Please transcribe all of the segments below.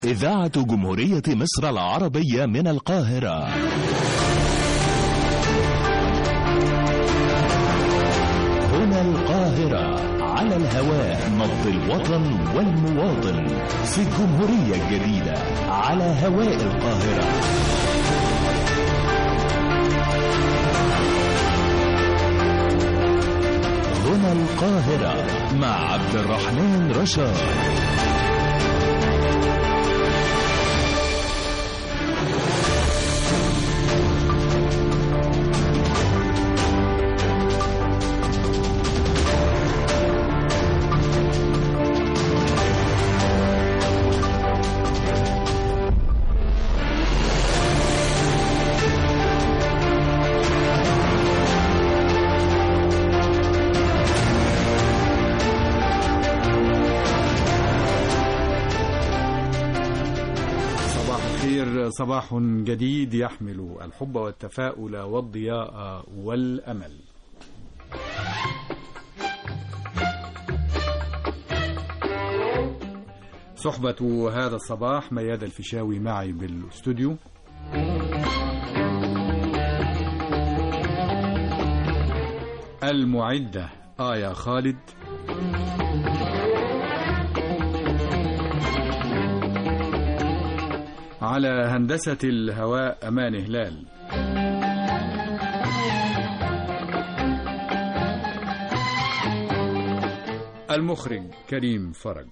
إذاعة جمهورية مصر العربية من القاهرة هنا القاهرة على الهواء نبض الوطن والمواطن في الجمهورية الجديدة على هواء القاهرة هنا القاهرة مع عبد الرحمن رشاد صباح الخير صباح جديد يحمل الحب والتفاؤل والضياء والأمل صحبة هذا الصباح مياد الفيشاوي معي بالاستوديو المعدة آية خالد على هندسة الهواء أمان هلال المخرج كريم فرج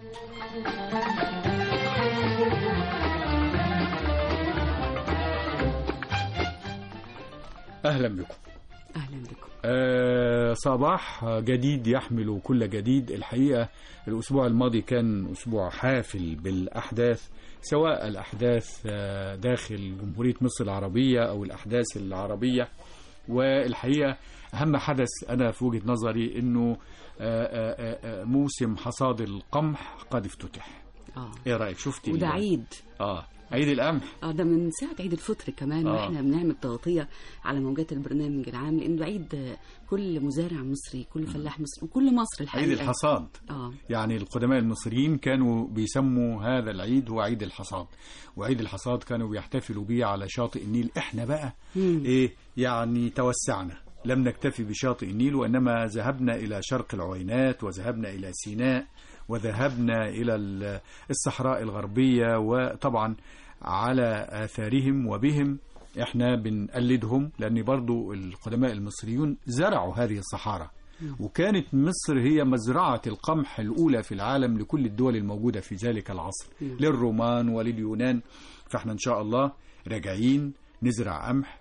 أهلا بكم اهلا بكم آه، صباح جديد يحمل كل جديد الحقيقة الأسبوع الماضي كان أسبوع حافل بالأحداث سواء الأحداث آه، داخل جمهورية مصر العربية أو الأحداث العربية والحقيقة أهم حدث أنا في وجهة نظري أنه آه، آه، آه، موسم حصاد القمح قد افتتح اه إيه رأيك شفتي وده ال- عيد آه عيد القمح اه ده من ساعة عيد الفطر كمان آه. واحنا بنعمل تغطية على موجات البرنامج العام لانه عيد آه، كل مزارع مصري كل فلاح مصري وكل مصر الحقيقة عيد الحصاد اه يعني القدماء المصريين كانوا بيسموا هذا العيد هو عيد الحصاد وعيد الحصاد كانوا بيحتفلوا بيه على شاطئ النيل احنا بقى مم. ايه يعني توسعنا لم نكتفي بشاطئ النيل وانما ذهبنا الى شرق العوينات وذهبنا الى سيناء وذهبنا الى ال- الصحراء الغربيه وطبعا على اثارهم وبهم احنا بنقلدهم لان برضو القدماء المصريون زرعوا هذه الصحارى وكانت مصر هي مزرعة القمح الأولى في العالم لكل الدول الموجودة في ذلك العصر نعم. للرومان ولليونان فاحنا إن شاء الله راجعين نزرع قمح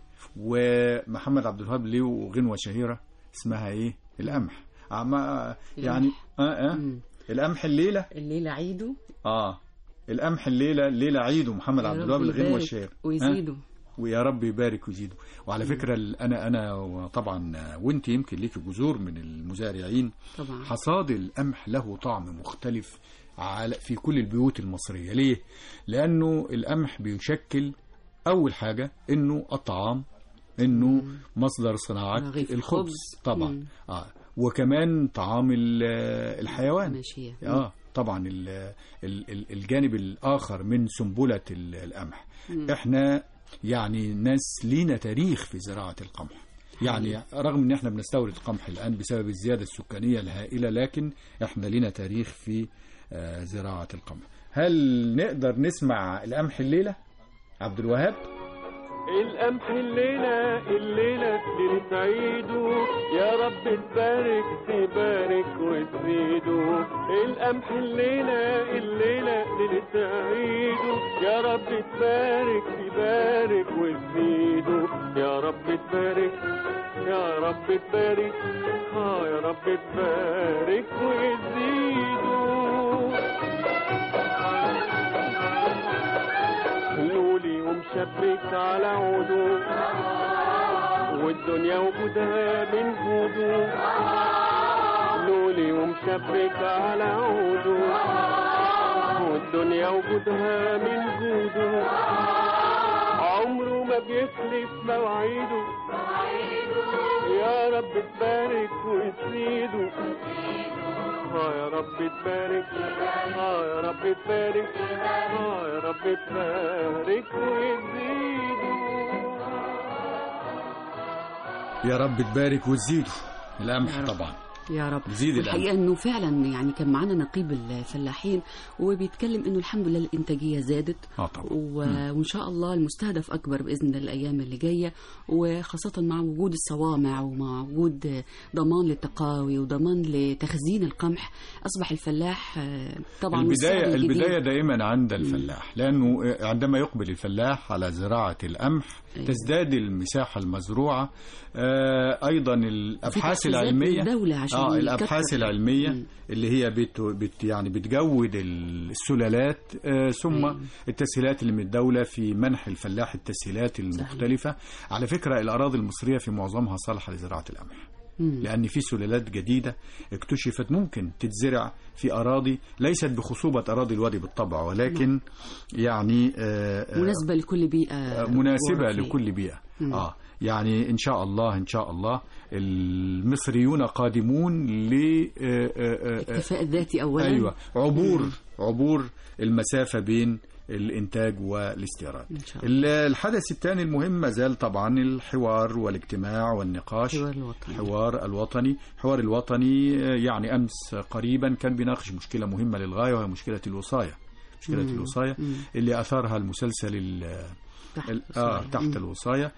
ومحمد عبد الوهاب له غنوة شهيرة اسمها إيه؟ القمح أما يعني آه آه مم. القمح الليلة الليلة عيده آه القمح الليلة الليلة عيد محمد يا عبد رب الوهاب الغنوة يبارك الشهيرة آه؟ ويزيده ويا رب يبارك ويزيده وعلى فكرة ال- أنا أنا وطبعا وأنت يمكن ليك جذور من المزارعين طبعا حصاد القمح له طعم مختلف على في كل البيوت المصرية ليه؟ لأنه القمح بيشكل أول حاجة إنه الطعام إنه مصدر صناعة رغيف الخبز الخبز. طبعا مم. آه وكمان طعام ال- الحيوان ماشية اه طبعا ال ال ال الجانب الاخر من سنبله ال- القمح مم. احنا يعني ناس لينا تاريخ في زراعه القمح يعني رغم ان احنا بنستورد قمح الان بسبب الزياده السكانيه الهائله لكن احنا لينا تاريخ في آه، زراعه القمح هل نقدر نسمع القمح الليله عبد الوهاب القمح الليلة الليلة ليلة عيده يا رب تبارك تبارك وتزيده القمح الليلة الليلة ليلة عيده يا رب تبارك تبارك وتزيده يا رب تبارك يا رب تبارك اه يا رب تبارك وتزيده لولي ومشبك على عوده والدنيا وجودها من جوده لولي ومشبك على عوده والدنيا وجودها من جوده عمره ما بيخلف مواعيده يا رب تبارك وتزيده اه يا رب تبارك اه يا رب تبارك اه يا رب تبارك وتزيده يا رب تبارك وتزيده القمح يا رب. طبعا يا رب زيد الأمل. الحقيقه انه فعلا يعني كان معانا نقيب الفلاحين وبيتكلم انه الحمد لله الانتاجيه زادت اه طبعا و... وان شاء الله المستهدف اكبر باذن الله الايام اللي جايه وخاصه مع وجود الصوامع ومع وجود ضمان للتقاوي وضمان لتخزين القمح اصبح الفلاح آه، طبعا والسعر البداية الجديد. البداية دائما عند الفلاح لأنه عندما يقبل الفلاح على زراعة القمح أيوة. تزداد المساحة المزروعة آه، أيضا الأبحاث تحفيزات العلمية للدولة عشان اه يكتر. الابحاث العلميه مم. اللي هي بت بت يعني بتجود السلالات آه ثم أيوة. التسهيلات اللي من الدوله في منح الفلاح التسهيلات المختلفه على فكره الاراضي المصريه في معظمها صالحه لزراعه القمح مم. لان في سلالات جديده اكتشفت ممكن تتزرع في اراضي ليست بخصوبه اراضي الوادي بالطبع ولكن يعني آه آه مناسبه لكل بيئه مناسبة جغرافية. لكل بيئة مم. اه يعني ان شاء الله ان شاء الله المصريون قادمون ل آه، آه، آه، الاكتفاء الذاتي اولا ايوه عبور عبور المسافة بين الانتاج والاستيراد إن شاء الله. ال- الحدث الثاني المهم ما زال طبعا الحوار والاجتماع والنقاش الحوار الوطني. الحوار الوطني الحوار الوطني آه، يعني امس قريبا كان بيناقش مشكله مهمه للغايه وهي مشكله الوصايه مشكله مم. الوصايه مم. اللي اثارها المسلسل ال- تحت ال- آه الوصاية. تحت مم. الوصاية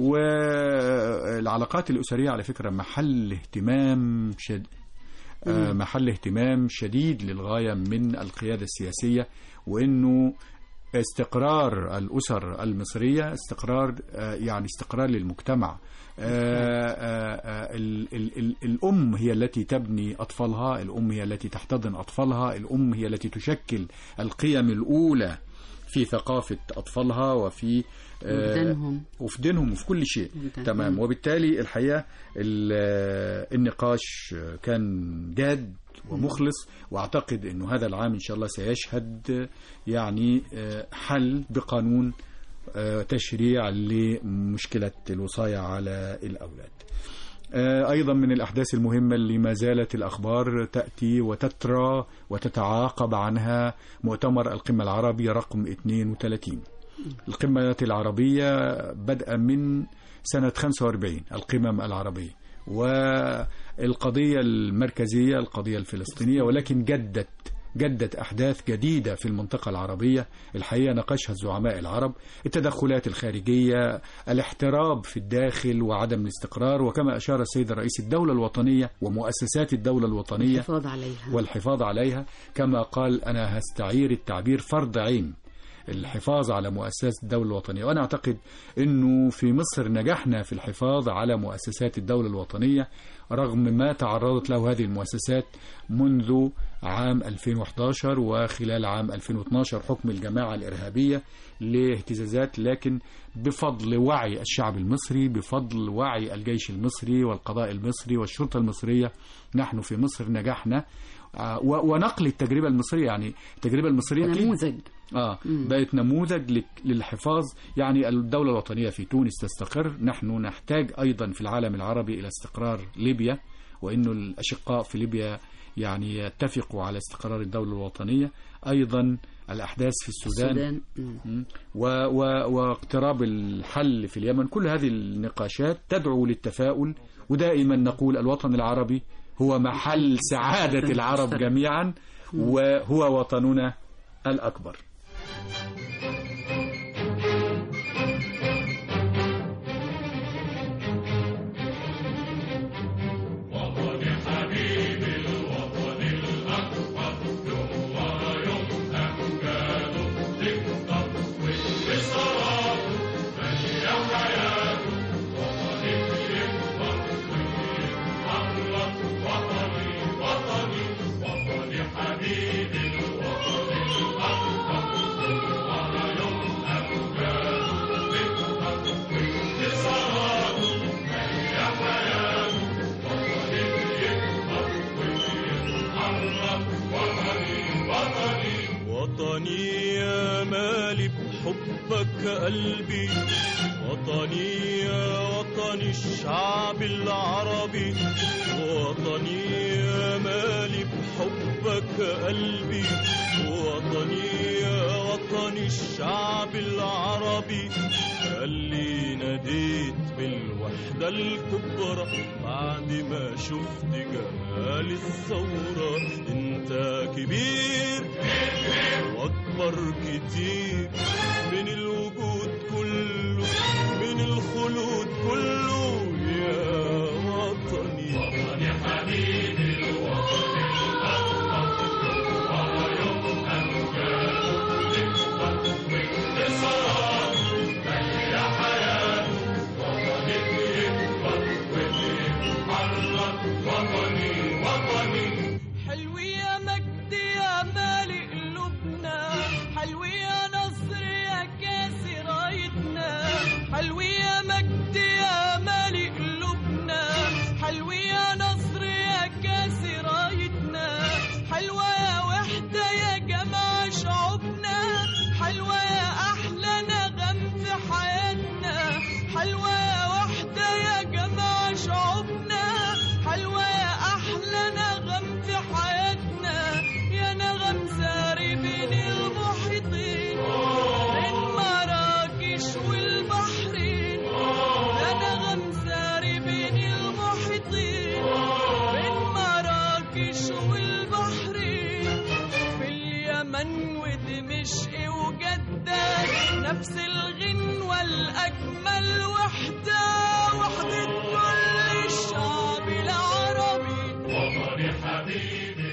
والعلاقات الأسرية على فكرة محل اهتمام شد آه محل اهتمام شديد للغاية من القيادة السياسية وإنه استقرار الأسر المصرية استقرار آه يعني استقرار للمجتمع آه آه آه ال ال ال الأم هي التي تبني أطفالها الأم هي التي تحتضن أطفالها الأم هي التي تشكل القيم الأولى في ثقافة أطفالها وفي آه، وجدانهم. وفي دينهم وفي كل شيء وجدان. تمام مم. وبالتالي الحقيقة ال- النقاش كان جاد ومخلص واعتقد انه هذا العام ان شاء الله سيشهد يعني آه، حل بقانون آه، تشريع لمشكلة الوصاية على الأولاد آه، أيضا من الأحداث المهمة اللي ما زالت الأخبار تأتي وتترى وتتعاقب عنها مؤتمر القمة العربي رقم 32 القمة العربية بدأ من سنة 45 القمم العربية والقضية المركزية القضية الفلسطينية ولكن جدت جدت أحداث جديدة في المنطقة العربية الحقيقة ناقشها الزعماء العرب التدخلات الخارجية الاحتراب في الداخل وعدم الاستقرار وكما أشار السيد الرئيس الدولة الوطنية ومؤسسات الدولة الوطنية الحفاظ عليها والحفاظ عليها كما قال أنا هستعير التعبير فرض عين الحفاظ على مؤسسات الدولة الوطنية وأنا أعتقد أنه في مصر نجحنا في الحفاظ على مؤسسات الدولة الوطنية رغم ما تعرضت له هذه المؤسسات منذ عام 2011 وخلال عام 2012 حكم الجماعة الإرهابية لاهتزازات لكن بفضل وعي الشعب المصري بفضل وعي الجيش المصري والقضاء المصري والشرطة المصرية نحن في مصر نجحنا آه، و- ونقل التجربة المصرية يعني التجربة المصرية كده- نموذج اه بقت نموذج لك- للحفاظ يعني الدولة الوطنية في تونس تستقر نحن نحتاج أيضا في العالم العربي إلى استقرار ليبيا وإنه الأشقاء في ليبيا يعني يتفقوا على استقرار الدولة الوطنية أيضا الأحداث في السودان, السودان مم. مم. و و واقتراب الحل في اليمن كل هذه النقاشات تدعو للتفاؤل ودائما نقول الوطن العربي هو محل سعادة العرب جميعا وهو وطننا الأكبر وطني وطني حبيبي الوطن الأكبر بحبك قلبي وطني يا وطني الشعب العربي وطني يا مالي بحبك قلبي وطني يا وطني الشعب العربي اللي ناديت بالوحدة الكبرى بعد ما شفت جمال الثورة انت كبير واكبر كتير من الوجود كله من الخلود كله يا وطني وطني حبيبي حلو يا مجد يا مالي قلوبنا حلو يا نصر يا كاس رايتنا حلو يا مجد يا مالي قلوبنا حلو يا نصر يا كاس رايتنا حلوة يا وحدة يا جماعة شعوبنا حلوة يا أحلى نغم في حياتنا حلوة يا وحدة يا جماعة شعوبنا حلوة يا أحلى نغم في حياتنا يا نغم ساري بين المحيطين بين مراكش والبحرين يا نغم ساري بين المحيطين بين مراكش والبحرين في اليمن ودمشق وجدة نفس الغنوة الأجمل وحدة وحدة كل الشعب العربي وطني حبيبي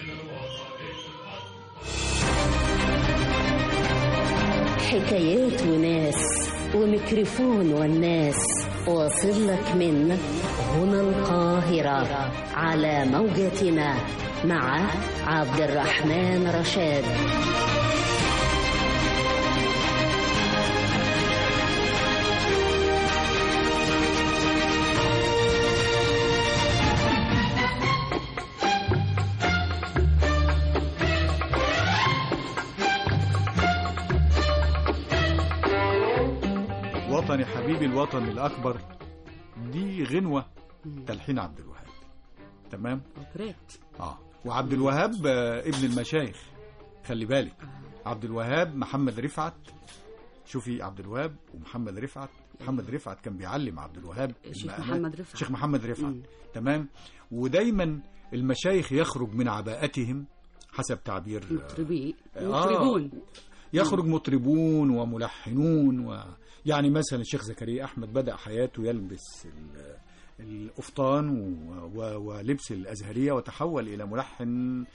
حكايات وناس وميكروفون والناس واصل لك من هنا القاهرة على موجتنا مع عبد الرحمن رشاد وطني حبيبي الوطن الأكبر دي غنوة تلحين عبد الوهاب تمام اوبريت اه وعبد الوهاب آه، ابن المشايخ خلي بالك عبد الوهاب محمد رفعت شوفي عبد الوهاب ومحمد رفعت محمد رفعت كان بيعلم عبد الوهاب الشيخ المقامات. محمد رفعت. الشيخ محمد رفعت مم. تمام ودايما المشايخ يخرج من عباءتهم حسب تعبير مطربي آه. مطربون يخرج مطربون وملحنون و... يعني مثلا الشيخ زكريا احمد بدا حياته يلبس ال... القفطان و... و... ولبس الازهريه وتحول الى ملحن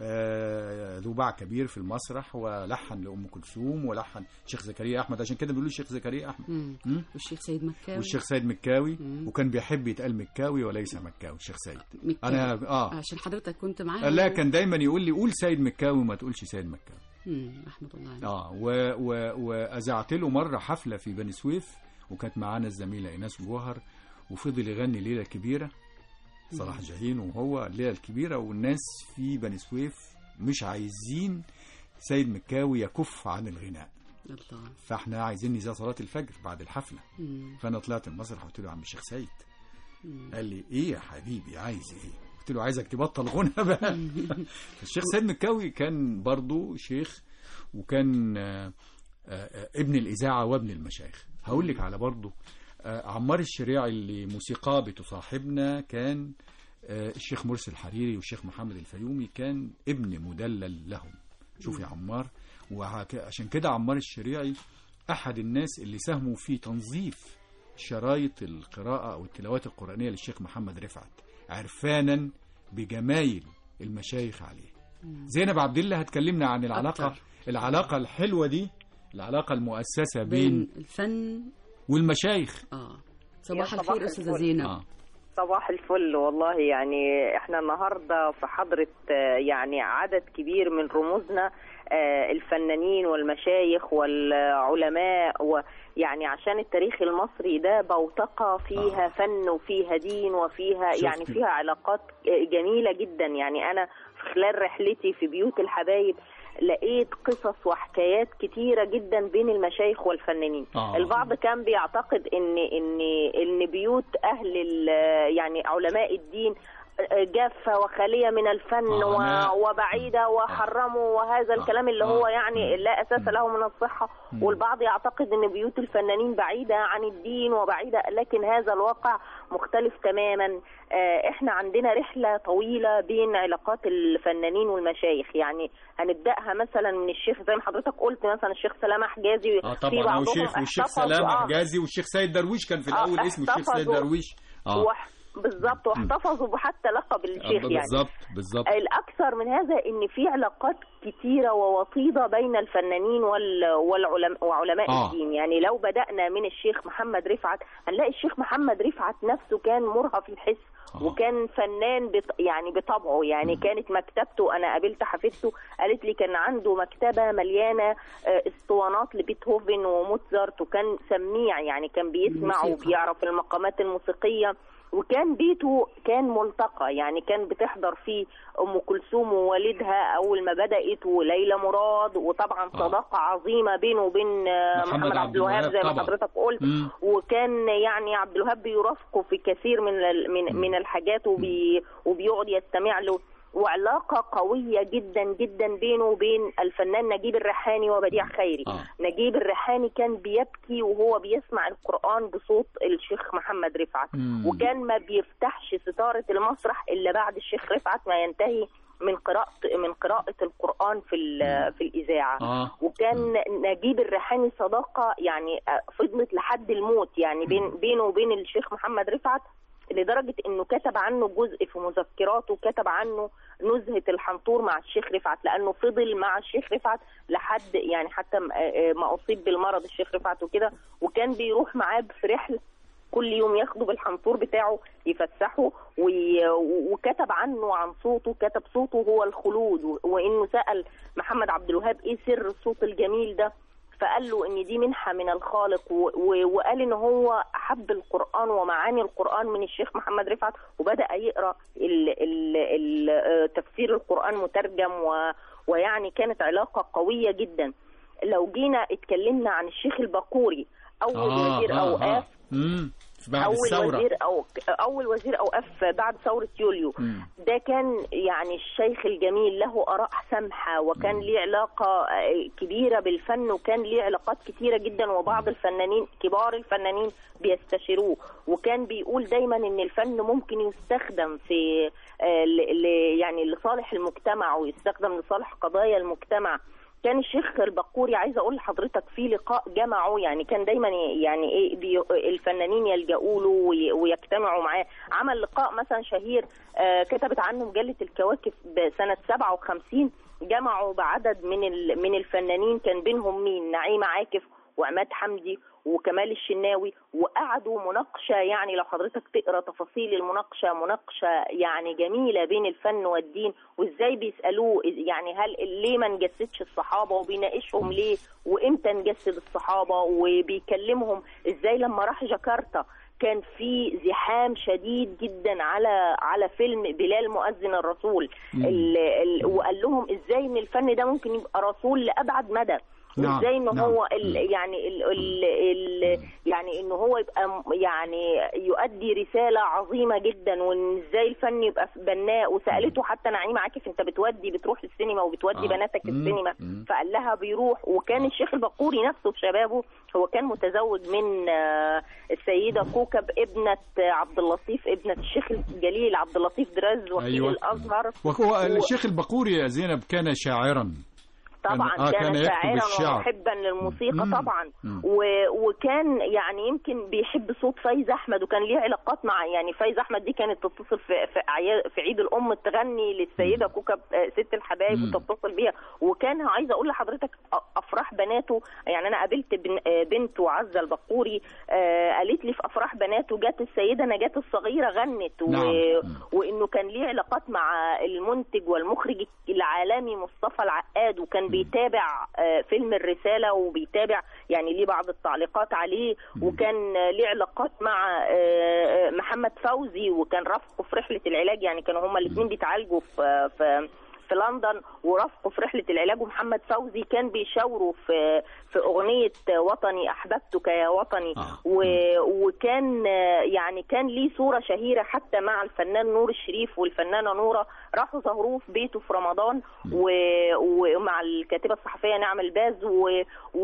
آه، ذو باع كبير في المسرح ولحن لام كلثوم ولحن الشيخ زكريا احمد عشان كده بيقولوا الشيخ زكريا احمد مم. مم؟ والشيخ سيد مكاوي والشيخ سيد مكاوي مم. وكان بيحب يتقال مكاوي وليس مكاوي الشيخ سيد مكاوي. انا اه عشان حضرتك كنت معاه لا كان دايما يقول لي قول سيد مكاوي وما تقولش سيد مكاوي مم. رحمة الله عليه اه و و واذعت له مره حفله في بني سويف وكانت معانا الزميله ايناس جوهر وفضل يغني ليله كبيره صلاح جاهين وهو الليله الكبيره والناس في بني سويف مش عايزين سيد مكاوي يكف عن الغناء الله فاحنا عايزين نزاع صلاه الفجر بعد الحفله مم. فانا طلعت المسرح قلت له يا عم الشيخ سيد مم. قال لي ايه يا حبيبي عايز ايه قلت له عايزك تبطل غنى بقى الشيخ سيد مكاوي كان برضو شيخ وكان آه، آه، ابن الاذاعه وابن المشايخ هقول لك على برضو آه، عمار الشريعي اللي موسيقاه بتصاحبنا كان آه، الشيخ مرسي الحريري والشيخ محمد الفيومي كان ابن مدلل لهم شوف يا عمار وعشان كده عمار الشريعي احد الناس اللي ساهموا في تنظيف شرايط القراءة أو التلاوات القرآنية للشيخ محمد رفعت عرفانا بجمايل المشايخ عليه زينب عبد الله هتكلمنا عن العلاقة أكتر. العلاقة الحلوة دي العلاقة المؤسسة بين بين الفن والمشايخ اه صباح يا صباح الخير استاذه الفل. زينب آه. صباح الفل والله يعني احنا النهارده في حضرة آه، يعني عدد كبير من رموزنا آه، الفنانين والمشايخ والعلماء ويعني عشان التاريخ المصري ده بوتقة فيها آه. فن وفيها دين وفيها شفت. يعني فيها علاقات آه، جميلة جدا يعني أنا في خلال رحلتي في بيوت الحبايب لقيت قصص وحكايات كتيره جدا بين المشايخ والفنانين آه. البعض كان بيعتقد ان ان ان بيوت اهل ال- يعني علماء الدين جافة وخالية من الفن آه، و- أنا- وبعيدة وحرموا وهذا الكلام اللي هو آه. يعني لا أساس له من الصحة والبعض يعتقد أن بيوت الفنانين بعيدة عن الدين وبعيدة لكن هذا الواقع مختلف تماما آه، احنا عندنا رحلة طويلة بين علاقات الفنانين والمشايخ يعني هنبدأها مثلا من الشيخ زي ما حضرتك قلت مثلا الشيخ سلامة حجازي اه في طبعا هو بعضهم شيخ والشيخ احتفظوا- سلام آه، حجازي والشيخ سيد درويش كان في الاول آه، اسمه الشيخ سيد احتفظوا- درويش اه وح- بالظبط واحتفظوا بحتى لقب الشيخ يعني بالظبط بالظبط الأكثر من هذا إن في علاقات كتيرة ووطيدة بين الفنانين وال- والعلماء وعلماء آه. الدين يعني لو بدأنا من الشيخ محمد رفعت هنلاقي الشيخ محمد رفعت نفسه كان مرهف الحس آه. وكان فنان بط... يعني بطبعه يعني كانت مكتبته انا قابلت حفيدته قالت لي كان عنده مكتبه مليانه آه، اسطوانات لبيتهوفن وموتزارت وكان سميع يعني كان بيسمع موسيقى. وبيعرف المقامات الموسيقيه وكان بيته كان ملتقى يعني كان بتحضر فيه ام كلثوم ووالدها اول ما بدات وليلى مراد وطبعا آه. صداقه عظيمه بينه وبين آه، محمد محمد عبد عبد الوهاب الوهاب زي ما طبعا. حضرتك قلت مم. وكان يعني عبد الوهاب بيرافقه في كثير من ال- من من الحاجات وبي وبيقعد يستمع له وعلاقة قوية جدا جدا بينه وبين الفنان نجيب الريحاني وبديع خيري آه. نجيب الريحاني كان بيبكي وهو بيسمع القرآن بصوت الشيخ محمد رفعت مم. وكان ما بيفتحش ستارة المسرح إلا بعد الشيخ رفعت ما ينتهي من قراءة من قراءة القرآن في ال- في الإذاعة اه وكان نجيب الريحاني صداقة يعني آه، فضلت لحد الموت يعني بين بينه وبين الشيخ محمد رفعت لدرجة انه كتب عنه جزء في مذكراته كتب عنه نزهة الحنطور مع الشيخ رفعت لانه فضل مع الشيخ رفعت لحد يعني حتى م- آه، آه، ما اصيب بالمرض الشيخ رفعت وكده وكان بيروح معاه في رحلة كل يوم ياخده بالحنطور بتاعه يفسحه وي... وكتب عنه عن صوته كتب صوته هو الخلود و... وانه سأل محمد عبد الوهاب ايه سر الصوت الجميل ده فقال له ان دي منحه من الخالق و... و... وقال ان هو احب القران ومعاني القران من الشيخ محمد رفعت وبدا يقرا ال... ال... ال... آه، تفسير القران مترجم و... ويعني كانت علاقه قويه جدا لو جينا اتكلمنا عن الشيخ البقوري اول اه وزير اه اوقاف اه مم. بعد اول الثوره وزير او اول وزير اوقاف بعد ثوره يوليو مم. ده كان يعني الشيخ الجميل له اراء سمحه وكان ليه علاقه آه، كبيره بالفن وكان ليه علاقات كتيره جدا وبعض الفنانين كبار الفنانين بيستشيروه وكان بيقول دايما ان الفن ممكن يستخدم في آه، ل- ل- يعني لصالح المجتمع ويستخدم لصالح قضايا المجتمع كان الشيخ البقوري عايزه اقول لحضرتك في لقاء جمعه يعني كان دايما يعني ايه بي الفنانين يلجأوا له وي- ويجتمعوا معاه عمل لقاء مثلا شهير آه، كتبت عنه مجله الكواكب بسنه 57 جمعوا بعدد من ال- من الفنانين كان بينهم مين نعيمه عاكف وعماد حمدي وكمال الشناوي وقعدوا مناقشه يعني لو حضرتك تقرا تفاصيل المناقشه مناقشه يعني جميله بين الفن والدين وازاي بيسالوه يعني هل ليه ما نجسدش الصحابه وبيناقشهم ليه وامتى نجسد الصحابه وبيكلمهم ازاي لما راح جاكرتا كان في زحام شديد جدا على على فيلم بلال مؤذن الرسول ال ال وقال لهم ازاي ان الفن ده ممكن يبقى رسول لابعد مدى نعم، وازاي ان نعم. هو ال يعني ال ال ال يعني ان هو يبقى م- يعني يؤدي رساله عظيمه جدا وان ازاي الفن يبقى بناء وسالته حتى نعيمه عاكف انت بتودي بتروح السينما وبتودي آه. بناتك مم. السينما مم. فقال لها بيروح وكان الشيخ البقوري نفسه في شبابه هو كان متزوج من آه، السيده كوكب ابنه عبد اللطيف ابنه الشيخ الجليل عبد اللطيف دراز وكيل أيوة. الازهر وهو و- الشيخ البقوري يا زينب كان شاعرا طبعا آه، كان, كان يكتب شاعرا الشعر. ومحبا للموسيقى مم. طبعا مم. و... وكان يعني يمكن بيحب صوت فايز احمد وكان ليه علاقات مع يعني فايز احمد دي كانت تتصل في في, أعياد في عيد الام تغني للسيده كوكب آه، ست الحبايب مم. وتتصل بيها وكان عايزه اقول لحضرتك أ- افراح بناته يعني انا قابلت بن... آه، بنته عزه البقوري آه، قالت لي في افراح بناته جت السيده نجاه الصغيره غنت و... نعم. وانه كان ليه علاقات مع المنتج والمخرج العالمي مصطفى العقاد وكان بيتابع آه، فيلم الرساله وبيتابع يعني ليه بعض التعليقات عليه وكان آه، ليه علاقات مع آه، آه، محمد فوزي وكان رافقه في رحله العلاج يعني كانوا هما الاثنين بيتعالجوا في في في لندن ورافقه في رحله العلاج ومحمد فوزي كان بيشاوروا في في اغنيه وطني احببتك يا وطني آه. و... وكان آه، يعني كان ليه صوره شهيره حتى مع الفنان نور الشريف والفنانه نوره راحوا ظهروه في بيته في رمضان و... ومع الكاتبه الصحفيه نعم الباز و...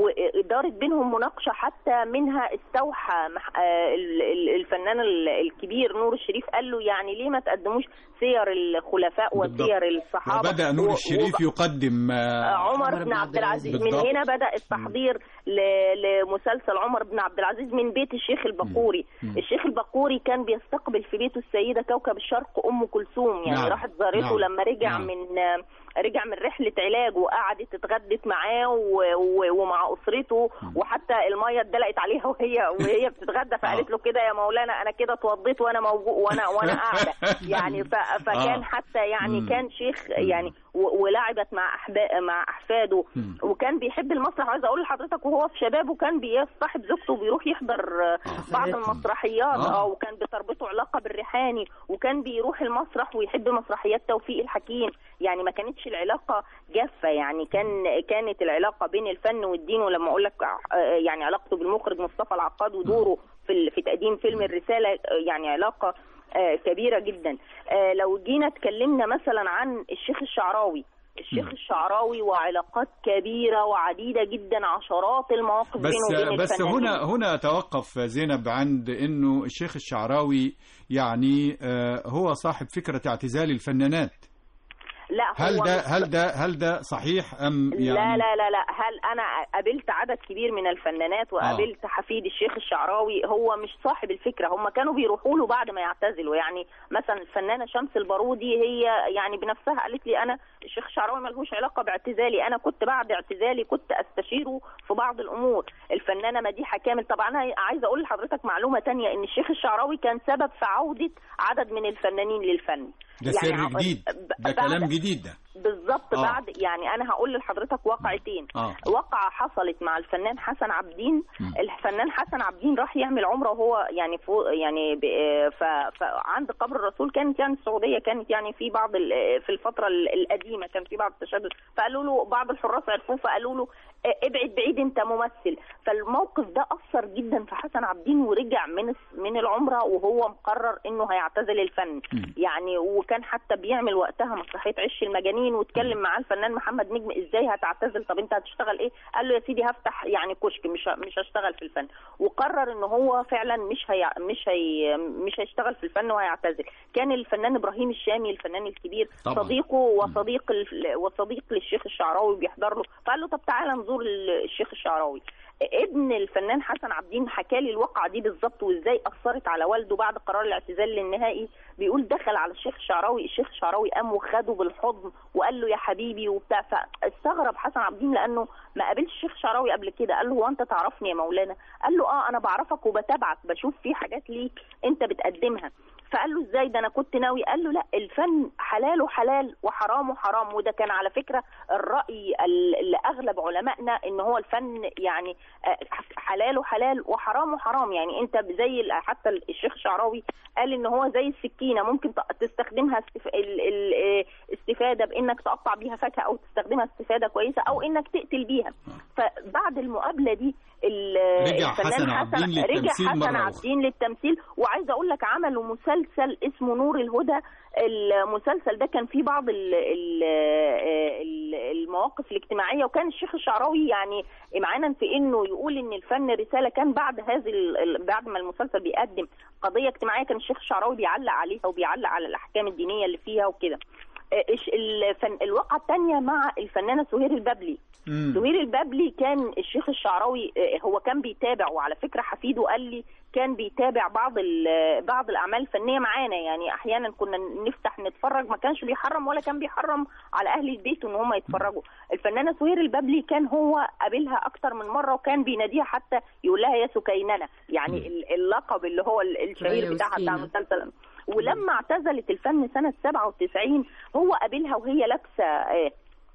ودارت بينهم مناقشه حتى منها استوحى مح... آه، ال- ال- الفنان ال- الكبير نور الشريف قال له يعني ليه ما تقدموش سير الخلفاء بالضبط. وسير الصحابه وبدأ نور و- الشريف وب- يقدم آه، عمر بن عبد العزيز من بالضبط. هنا بدأ التحضير ل- لمسلسل عمر بن عبد العزيز من بيت الشيخ البقوري مم. الشيخ البقوري كان بيستقبل في بيته السيدة كوكب الشرق أم كلثوم يعني نعم. راحت زارته نعم. لما رجع نعم. من رجع من رحلة علاج وقعدت اتغدت معاه و- و- ومع أسرته وحتى المية اتدلقت عليها وهي وهي بتتغدى فقالت له كده يا مولانا أنا كده اتوضيت وأنا موجود وأنا وأنا قاعدة يعني ف- فكان آه. حتى يعني مم. كان شيخ يعني و- ولعبت مع أحبا مع أحفاده مم. وكان بيحب المسرح عايز اقول لحضرتك وهو في شبابه كان بيصطحب زوجته وبيروح يحضر آه، بعض حفلات. المسرحيات آه. اه وكان بتربطه علاقه بالريحاني وكان بيروح المسرح ويحب مسرحيات توفيق الحكيم يعني ما كانتش العلاقه جافه يعني كان كانت العلاقه بين الفن والدين ولما اقول لك آه، يعني علاقته بالمخرج مصطفى العقاد ودوره في ال- في تقديم فيلم الرساله آه، يعني علاقه آه، كبيره جدا آه، لو جينا اتكلمنا مثلا عن الشيخ الشعراوي الشيخ الشعراوي وعلاقات كبيرة وعديدة جدا عشرات المواقف بس بينه وبين بس الفنانين هنا هنا اتوقف زينب عند انه الشيخ الشعراوي يعني آه، هو صاحب فكره اعتزال الفنانات لا هو هل ده مش- هل ده هل ده صحيح ام يعني لا لا لا لا هل انا قابلت عدد كبير من الفنانات وقابلت حفيد الشيخ الشعراوي هو مش صاحب الفكره هم كانوا بيروحوا له بعد ما يعتزلوا يعني مثلا الفنانه شمس البارودي هي يعني بنفسها قالت لي انا الشيخ الشعراوي ملهوش علاقه باعتزالي انا كنت بعد اعتزالي كنت استشيره في بعض الامور الفنانه مديحه كامل طبعا انا عايزه اقول لحضرتك معلومه تانية ان الشيخ الشعراوي كان سبب في عوده عدد من الفنانين للفن ده سر ع- جديد ب- ده بعد- كلام جديد ده بالظبط آه. بعد يعني انا هقول لحضرتك واقعتين آه. واقعه حصلت مع الفنان حسن عبدين مم. الفنان حسن عبدين راح يعمل عمره وهو يعني فوق يعني ب- ف... فعند قبر الرسول كانت يعني السعوديه كانت يعني في بعض ال... في الفتره ال- القديمه كان في بعض التشدد فقالوا له بعض الحراس عرفوه فقالوا له اه، ابعد بعيد انت ممثل فالموقف ده اثر جدا في حسن عبدين ورجع من الس- من العمره وهو مقرر انه هيعتزل الفن مم. يعني وكان حتى بيعمل وقتها مسرحيه عش المجانين واتكلم معاه الفنان محمد نجم ازاي هتعتزل طب انت هتشتغل ايه قال له يا سيدي هفتح يعني كشك مش ه- مش هشتغل في الفن وقرر ان هو فعلا مش هي مش هي مش هيشتغل في الفن وهيعتزل كان الفنان ابراهيم الشامي الفنان الكبير طبعاً. صديقه وصديق ال- وصديق للشيخ الشعراوي بيحضر له فقال له طب تعالى نزور ال- الشيخ الشعراوي ابن الفنان حسن عبدين حكى لي الواقعه دي بالظبط وازاي اثرت على والده بعد قرار الاعتزال النهائي بيقول دخل على الشيخ الشعراوي الشيخ الشعراوي قام وخده بالحضن وقال له يا حبيبي وبتاع فاستغرب حسن عبدين لانه ما قابلش الشيخ الشعراوي قبل كده قال له هو انت تعرفني يا مولانا قال له اه انا بعرفك وبتابعك بشوف في حاجات ليك انت بتقدمها فقال له ازاي ده انا كنت ناوي قال له لا الفن حلاله حلال وحرامه حرام وده كان على فكره الراي ال- لاغلب علمائنا ان هو الفن يعني آه، حلاله حلال وحرامه حرام يعني انت زي ال- حتى الشيخ الشعراوي قال ان هو زي السكينه ممكن ت- تستخدمها استف... ال... ال... آه، استفاده بانك تقطع بيها فاكهه او تستخدمها استفاده كويسه او انك تقتل بيها فبعد المقابله دي ال- رجع الفنان حسن عبدين رجع للتمثيل حسن مرة أخرى. عبدين للتمثيل وعايزه اقول لك عملوا مسلسل اسمه نور الهدى المسلسل ده كان فيه بعض ال ال ال المواقف الاجتماعيه وكان الشيخ الشعراوي يعني امعانا في انه يقول ان الفن رساله كان بعد هذه ال- ال- بعد ما المسلسل بيقدم قضيه اجتماعيه كان الشيخ الشعراوي بيعلق عليها وبيعلق على الاحكام الدينيه اللي فيها وكده إيش الفن الواقعه الثانيه مع الفنانه سهير البابلي مم. سهير البابلي كان الشيخ الشعراوي آه، هو كان بيتابع وعلى فكره حفيده قال لي كان بيتابع بعض ال- بعض الاعمال الفنيه معانا يعني احيانا كنا نفتح نتفرج ما كانش بيحرم ولا كان بيحرم على اهل البيت ان هم يتفرجوا الفنانه سهير البابلي كان هو قابلها اكتر من مره وكان بيناديها حتى يقول لها يا سكيننه يعني ال- اللقب اللي هو ال- ثريا الشهير بتاعها بتاع وسكينة. المسلسل ولما اعتزلت الفن سنه 97 هو قابلها وهي لابسه آه،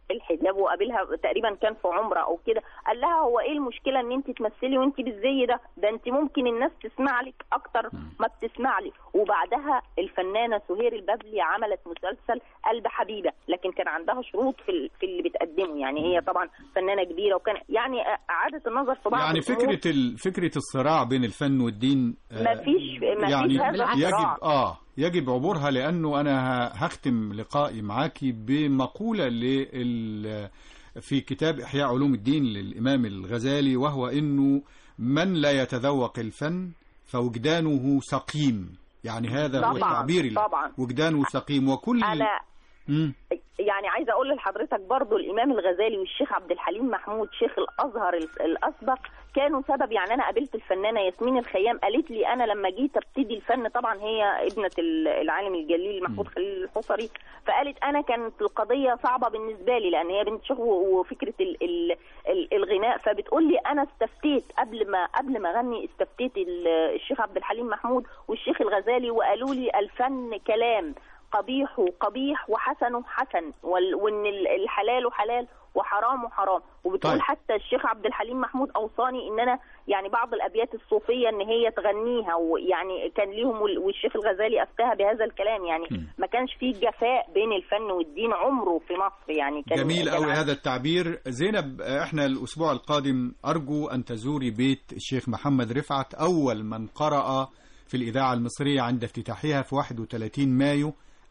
الحجاب وقابلها تقريبا كان في عمره او كده قال لها هو ايه المشكله ان انت تمثلي وانت بالزي ده ده انت ممكن الناس تسمع لك اكتر ما بتسمع لي وبعدها الفنانه سهير البابلي عملت مسلسل قلب حبيبه لكن كان عندها شروط في ال- في اللي بتقدمه يعني هي طبعا فنانه كبيره وكان يعني اعاده النظر في بعض يعني الأمور. فكرة ال... فكرة الصراع بين الفن والدين آه، مفيش مفيش يعني هذا يجب الصراع اه يجب عبورها لانه انا ه- هختم لقائي معاكي بمقولة لل في كتاب احياء علوم الدين للامام الغزالي وهو انه من لا يتذوق الفن فوجدانه سقيم يعني هذا هو طبعاً، التعبير ال- طبعاً. وجدانه سقيم وكل انا مم. يعني عايزه اقول لحضرتك برضو الامام الغزالي والشيخ عبد الحليم محمود شيخ الازهر ال- الاسبق كانوا سبب يعني انا قابلت الفنانه ياسمين الخيام قالت لي انا لما جيت ابتدي الفن طبعا هي ابنه ال- العالم الجليل محمود خليل الحصري فقالت انا كانت القضيه صعبه بالنسبه لي لان هي بنت شيخ و- وفكره ال ال ال الغناء فبتقول لي انا استفتيت قبل ما قبل ما اغني استفتيت ال- الشيخ عبد الحليم محمود والشيخ الغزالي وقالوا لي الفن كلام قبيح قبيح وحسن حسن وال- وان ال- الحلال حلال وحرام حرام وبتقول طيب. طيب. حتى الشيخ عبد الحليم محمود اوصاني ان انا يعني بعض الابيات الصوفيه ان هي تغنيها ويعني كان ليهم وال- والشيخ الغزالي افتاها بهذا الكلام يعني ما كانش فيه جفاء بين الفن والدين عمره في مصر يعني كان جميل كان قوي عن- هذا التعبير زينب احنا الاسبوع القادم ارجو ان تزوري بيت الشيخ محمد رفعت اول من قرأ في الاذاعه المصريه عند افتتاحها في 31 مايو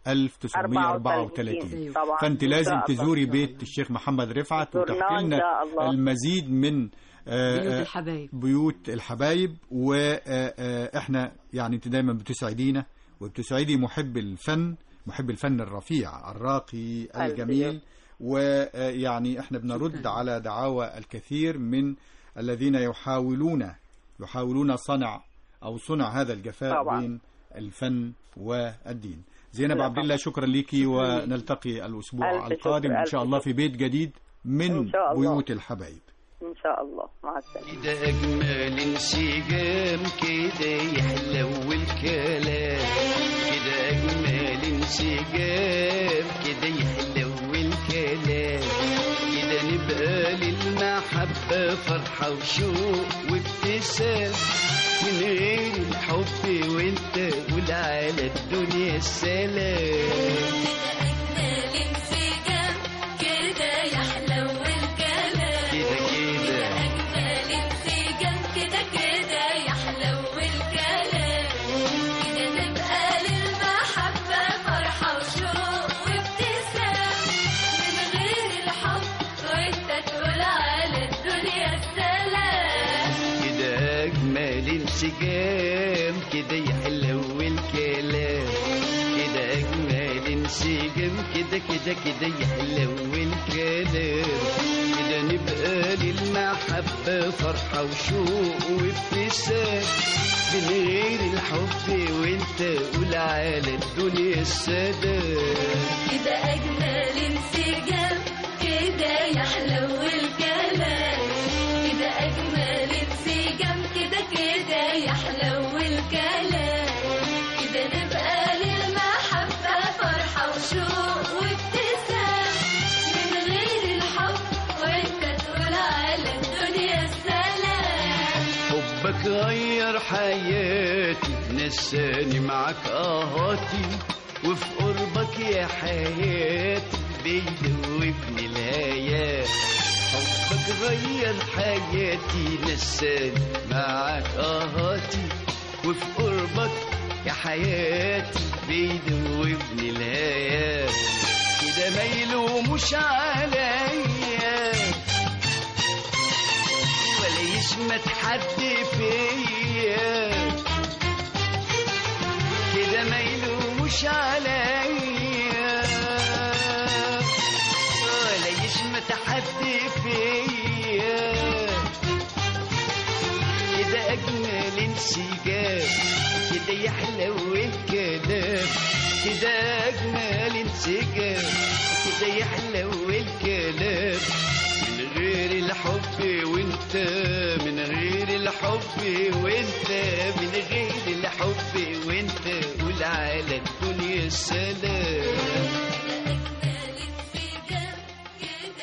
1934 طبعا فانت إن لازم شاء الله. تزوري بيت الشيخ محمد رفعت زرناه وتحكي إن لنا شاء الله. المزيد من آه، بيوت آه، الحبايب بيوت الحبايب واحنا يعني انت دايما بتسعدينا وبتسعدي محب الفن محب الفن الرفيع الراقي الجميل ويعني احنا بنرد شكراً. على دعاوى الكثير من الذين يحاولون يحاولون صنع او صنع هذا الجفاء طبعاً. بين الفن والدين زينب لا عبد الله شكرا ليكي ونلتقي الاسبوع ألف القادم شكر، ان ألف شاء الله شكر. في بيت جديد من إن شاء الله. بيوت الحبايب ان شاء الله مع السلامه كده أجمل انسجام كده يحلو الكلام كده أجمل انسجام كده يحلو الكلام كده نبقى للمحبة فرحة وشوق وابتسام من غير الحب وانت قول على الدنيا السلام الانسجام كده يحلو الكلام كده كده أجمل انسجام كده كده يحلو الكلام كده نبقى للمحبة فرحة وشوق وابتسام من غير الحب وانت تقول على الدنيا السلام كده أجمل انسجام كده يحلو الكلام كده أجمل انسجام كده كده كده يحلو الكلام كده نبقى للمحبة فرحة وشوق وابتسام من غير الحب وانت قول على الدنيا السلام كده أجمل انسجام كده يحلو الكلام كده أجمل انسجام كده كده يحلو الكلام كده نبقى للمحبة فرحة وشوق وابتسام من غير الحب وانت تقول على الدنيا السلام حبك غير حياتي نساني معاك اهاتي وفي قربك يا حياتي بيدوبني الهيات حبك غير حياتي نساني معاك اهاتي وفي قربك يا حياتي بيدوبني الهيات كده ما يلوموش عليا ولا يشمت حد فيا كده ما يلوموش عليا ولا يشمت حد فيا كده اجمل انسجام كده يحلو الكلام كده اجمل انسجام كده يحلو الكلام من غير الحب وانت من غير الحب وانت من غير الحب وانت قول على الدنيا السلام أجمل انسجام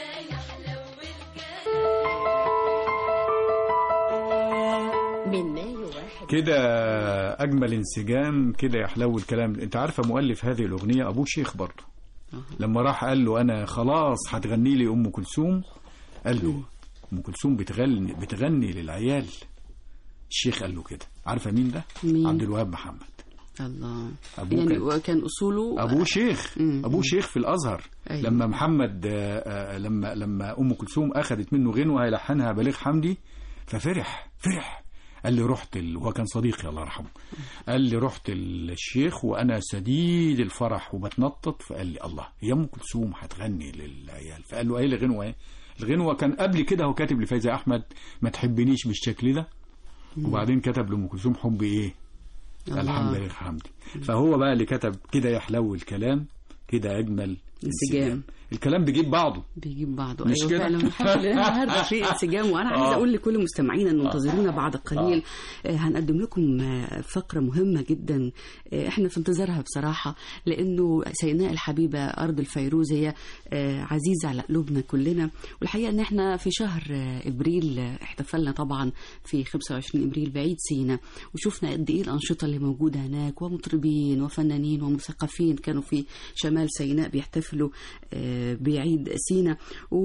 من مايو واحد كده اجمل انسجام كده يحلو الكلام انت عارفه مؤلف هذه الاغنيه ابو شيخ برضه لما راح قال له انا خلاص هتغني لي ام كلثوم قال له ام كلثوم بتغني بتغني للعيال الشيخ قال له كده عارفه مين ده مين؟ عبد الوهاب محمد الله أبوه يعني كان- وكان اصوله ابوه شيخ مم. ابوه شيخ في الازهر أيوة. لما محمد آه، آه، لما لما ام كلثوم اخذت منه غنوه هيلحنها بليغ حمدي ففرح فرح قال لي رحت ال... هو كان صديقي الله يرحمه قال لي رحت الشيخ وانا سديد الفرح وبتنطط فقال لي الله هي ام كلثوم هتغني للعيال فقال له ايه الغنوه ايه الغنوه كان قبل كده هو كاتب لفايزه احمد ما تحبنيش بالشكل ده وبعدين كتب لام كلثوم حب ايه الله. الحمد لله حمدي فهو بقى اللي كتب كده يحلو الكلام كده اجمل انسجام. الكلام بيجيب بعضه بيجيب بعضه مش ايوه كده؟ فعلا الحمد لله النهارده في انسجام وانا عايزه آه. اقول لكل مستمعينا ان منتظرونا بعد قليل آه، هنقدم لكم آه، فقره مهمه جدا آه، احنا في انتظارها بصراحه لانه سيناء الحبيبه ارض الفيروز هي آه، عزيزه على قلوبنا كلنا والحقيقه ان احنا في شهر آه، ابريل آه، احتفلنا طبعا في 25 ابريل بعيد سينا وشفنا قد ايه الانشطه اللي موجوده هناك ومطربين وفنانين ومثقفين كانوا في شمال سيناء بيحتفلوا آه، بعيد سينا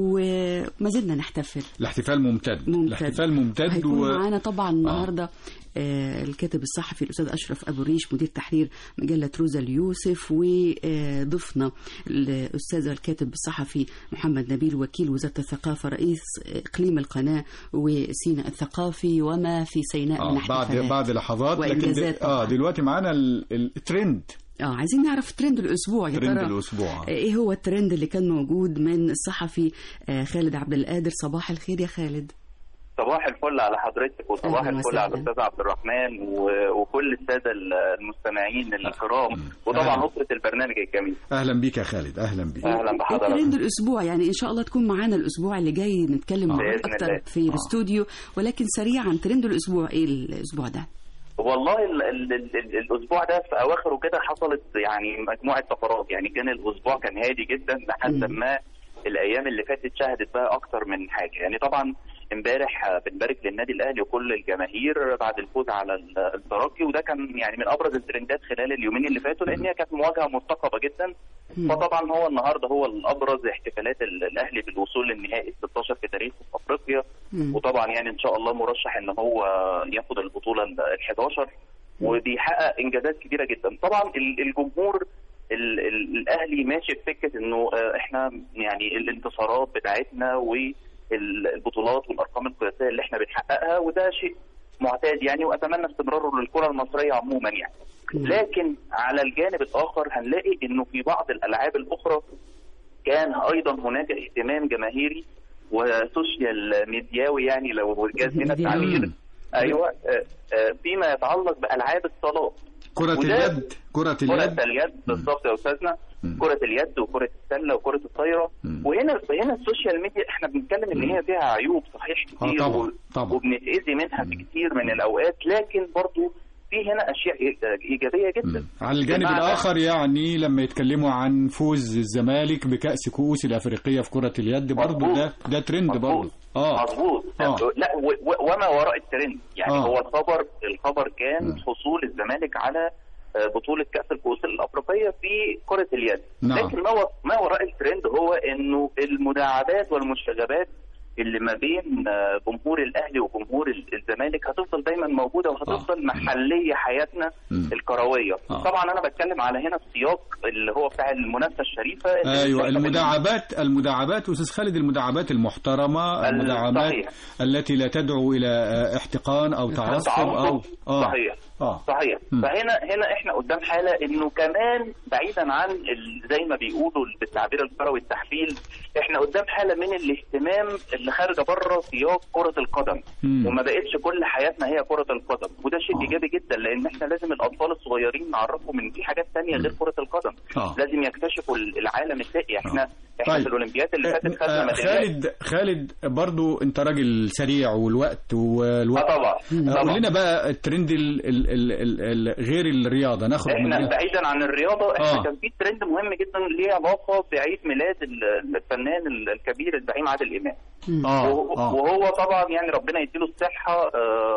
وما زلنا نحتفل الاحتفال ممتد ممتد. الاحتفال ممتد هيكون معانا طبعا النهارده آه، الكاتب الصحفي الاستاذ اشرف ابو ريش مدير تحرير مجله روزا اليوسف وضفنا الاستاذ الكاتب الصحفي محمد نبيل وكيل وزاره الثقافه رئيس اقليم القناه وسيناء الثقافي وما في سيناء من آه بعد احتفالات بعد لحظات لكن وإنجازات دل... اه طبعاً. دلوقتي معانا ال- ال- الترند اه عايزين نعرف ترند الاسبوع يا ترند ترى الاسبوع ايه هو الترند اللي كان موجود من الصحفي آه، خالد عبد القادر صباح الخير يا خالد صباح الفل على حضرتك وصباح أهلاً الفل على وسهلاً. الاستاذ عبد الرحمن و- وكل الساده المستمعين الكرام وطبعا أهلاً. اسره البرنامج الجميل اهلا بيك يا خالد اهلا بيك اهلا ايه بحضرتك ترند الاسبوع يعني ان شاء الله تكون معانا الاسبوع اللي جاي نتكلم معاك بإذن اكتر الله. في الاستوديو ولكن سريعا ترند الاسبوع ايه الاسبوع ده والله ال ال ال ال الاسبوع ده في اواخره كده حصلت يعني مجموعه طفرات يعني كان الاسبوع كان هادي جدا لحد ما الايام اللي فاتت شهدت بقى اكتر من حاجه يعني طبعا امبارح آه، بنبارك للنادي الاهلي وكل الجماهير بعد الفوز على ال- الترجي وده كان يعني من ابرز الترندات خلال اليومين اللي فاتوا لان هي كانت مواجهه مرتقبه جدا فطبعا هو النهارده هو الابرز احتفالات ال- الاهلي بالوصول للنهائي 16 في تاريخ افريقيا وطبعا يعني ان شاء الله مرشح ان هو ياخد البطوله ال 11 وبيحقق انجازات كبيره جدا طبعا ال- الجمهور ال- ال- الاهلي ماشي في سكه انه آه، احنا يعني الانتصارات بتاعتنا والبطولات والارقام القياسيه اللي احنا بنحققها وده شيء معتاد يعني واتمنى استمراره للكره المصريه عموما يعني لكن على الجانب الاخر هنلاقي انه في بعض الالعاب الاخرى كان ايضا هناك اهتمام جماهيري وسوشيال ميدياوي يعني لو جاز هنا التعبير ايوه آه، آه، فيما يتعلق بالعاب الصالات كرة وده- اليد كرة كرة اليد اليد بالظبط يا استاذنا كرة اليد وكرة السلة وكرة الطايرة وهنا هنا السوشيال ميديا احنا بنتكلم ان هي فيها عيوب صحيح كتير طبعاً، و- طبعاً. وبنتأذي منها في كتير من الاوقات لكن برضو في هنا اشياء إي- ايجابية جدا على الجانب بمعنى- الآخر يعني لما يتكلموا عن فوز الزمالك بكأس كؤوس الأفريقية في كرة اليد برضه ده ده ترند برضه اه مظبوط آه. لا و- و- وما وراء الترند يعني آه. هو الخبر الخبر كان حصول الزمالك على آه، بطولة كأس الكؤوس الأفريقية في كرة اليد نعم. لكن ما و- ما وراء الترند هو إنه المداعبات والمشاغبات اللي ما بين آه، جمهور الأهلي وجمهور ال- الزمالك هتفضل دايما موجودة وهتفضل محلية حياتنا الكروية طبعا أنا بتكلم على هنا السياق اللي هو بتاع المنافسة الشريفة اللي ايوه بتحصل المداعبات المداعبات استاذ خالد المداعبات المحترمه المداعبات صحيح. التي لا تدعو الى آه، احتقان او تعصب او اه صحيح اه صحيح مم. فهنا هنا احنا قدام حاله انه كمان بعيدا عن ال- زي ما بيقولوا بالتعبير الكروي التحفيل احنا قدام حاله من الاهتمام اللي خارجه بره سياق كره القدم مم. وما بقتش كل حياتنا هي كره القدم وده شيء ايجابي جدا لان احنا لازم الاطفال الصغيرين نعرفهم ان في حاجات تانية غير كره القدم آه. لازم يكتشفوا العالم الثاني احنا احنا طيب. في الاولمبياد اللي فاتت خدنا آه، ميداليات خالد خالد برضو انت راجل سريع والوقت والوقت آه، طبعا. آه، طبعا. قول لنا بقى الترند ال ال ال ال ال غير الرياضه ناخد من احنا بعيدا عن الرياضه احنا آه. كان في ترند مهم جدا ليه علاقه بعيد ميلاد ال- الفنان ال- الكبير الزعيم عادل امام اه وهو- اه وهو طبعا يعني ربنا يديله الصحه آه،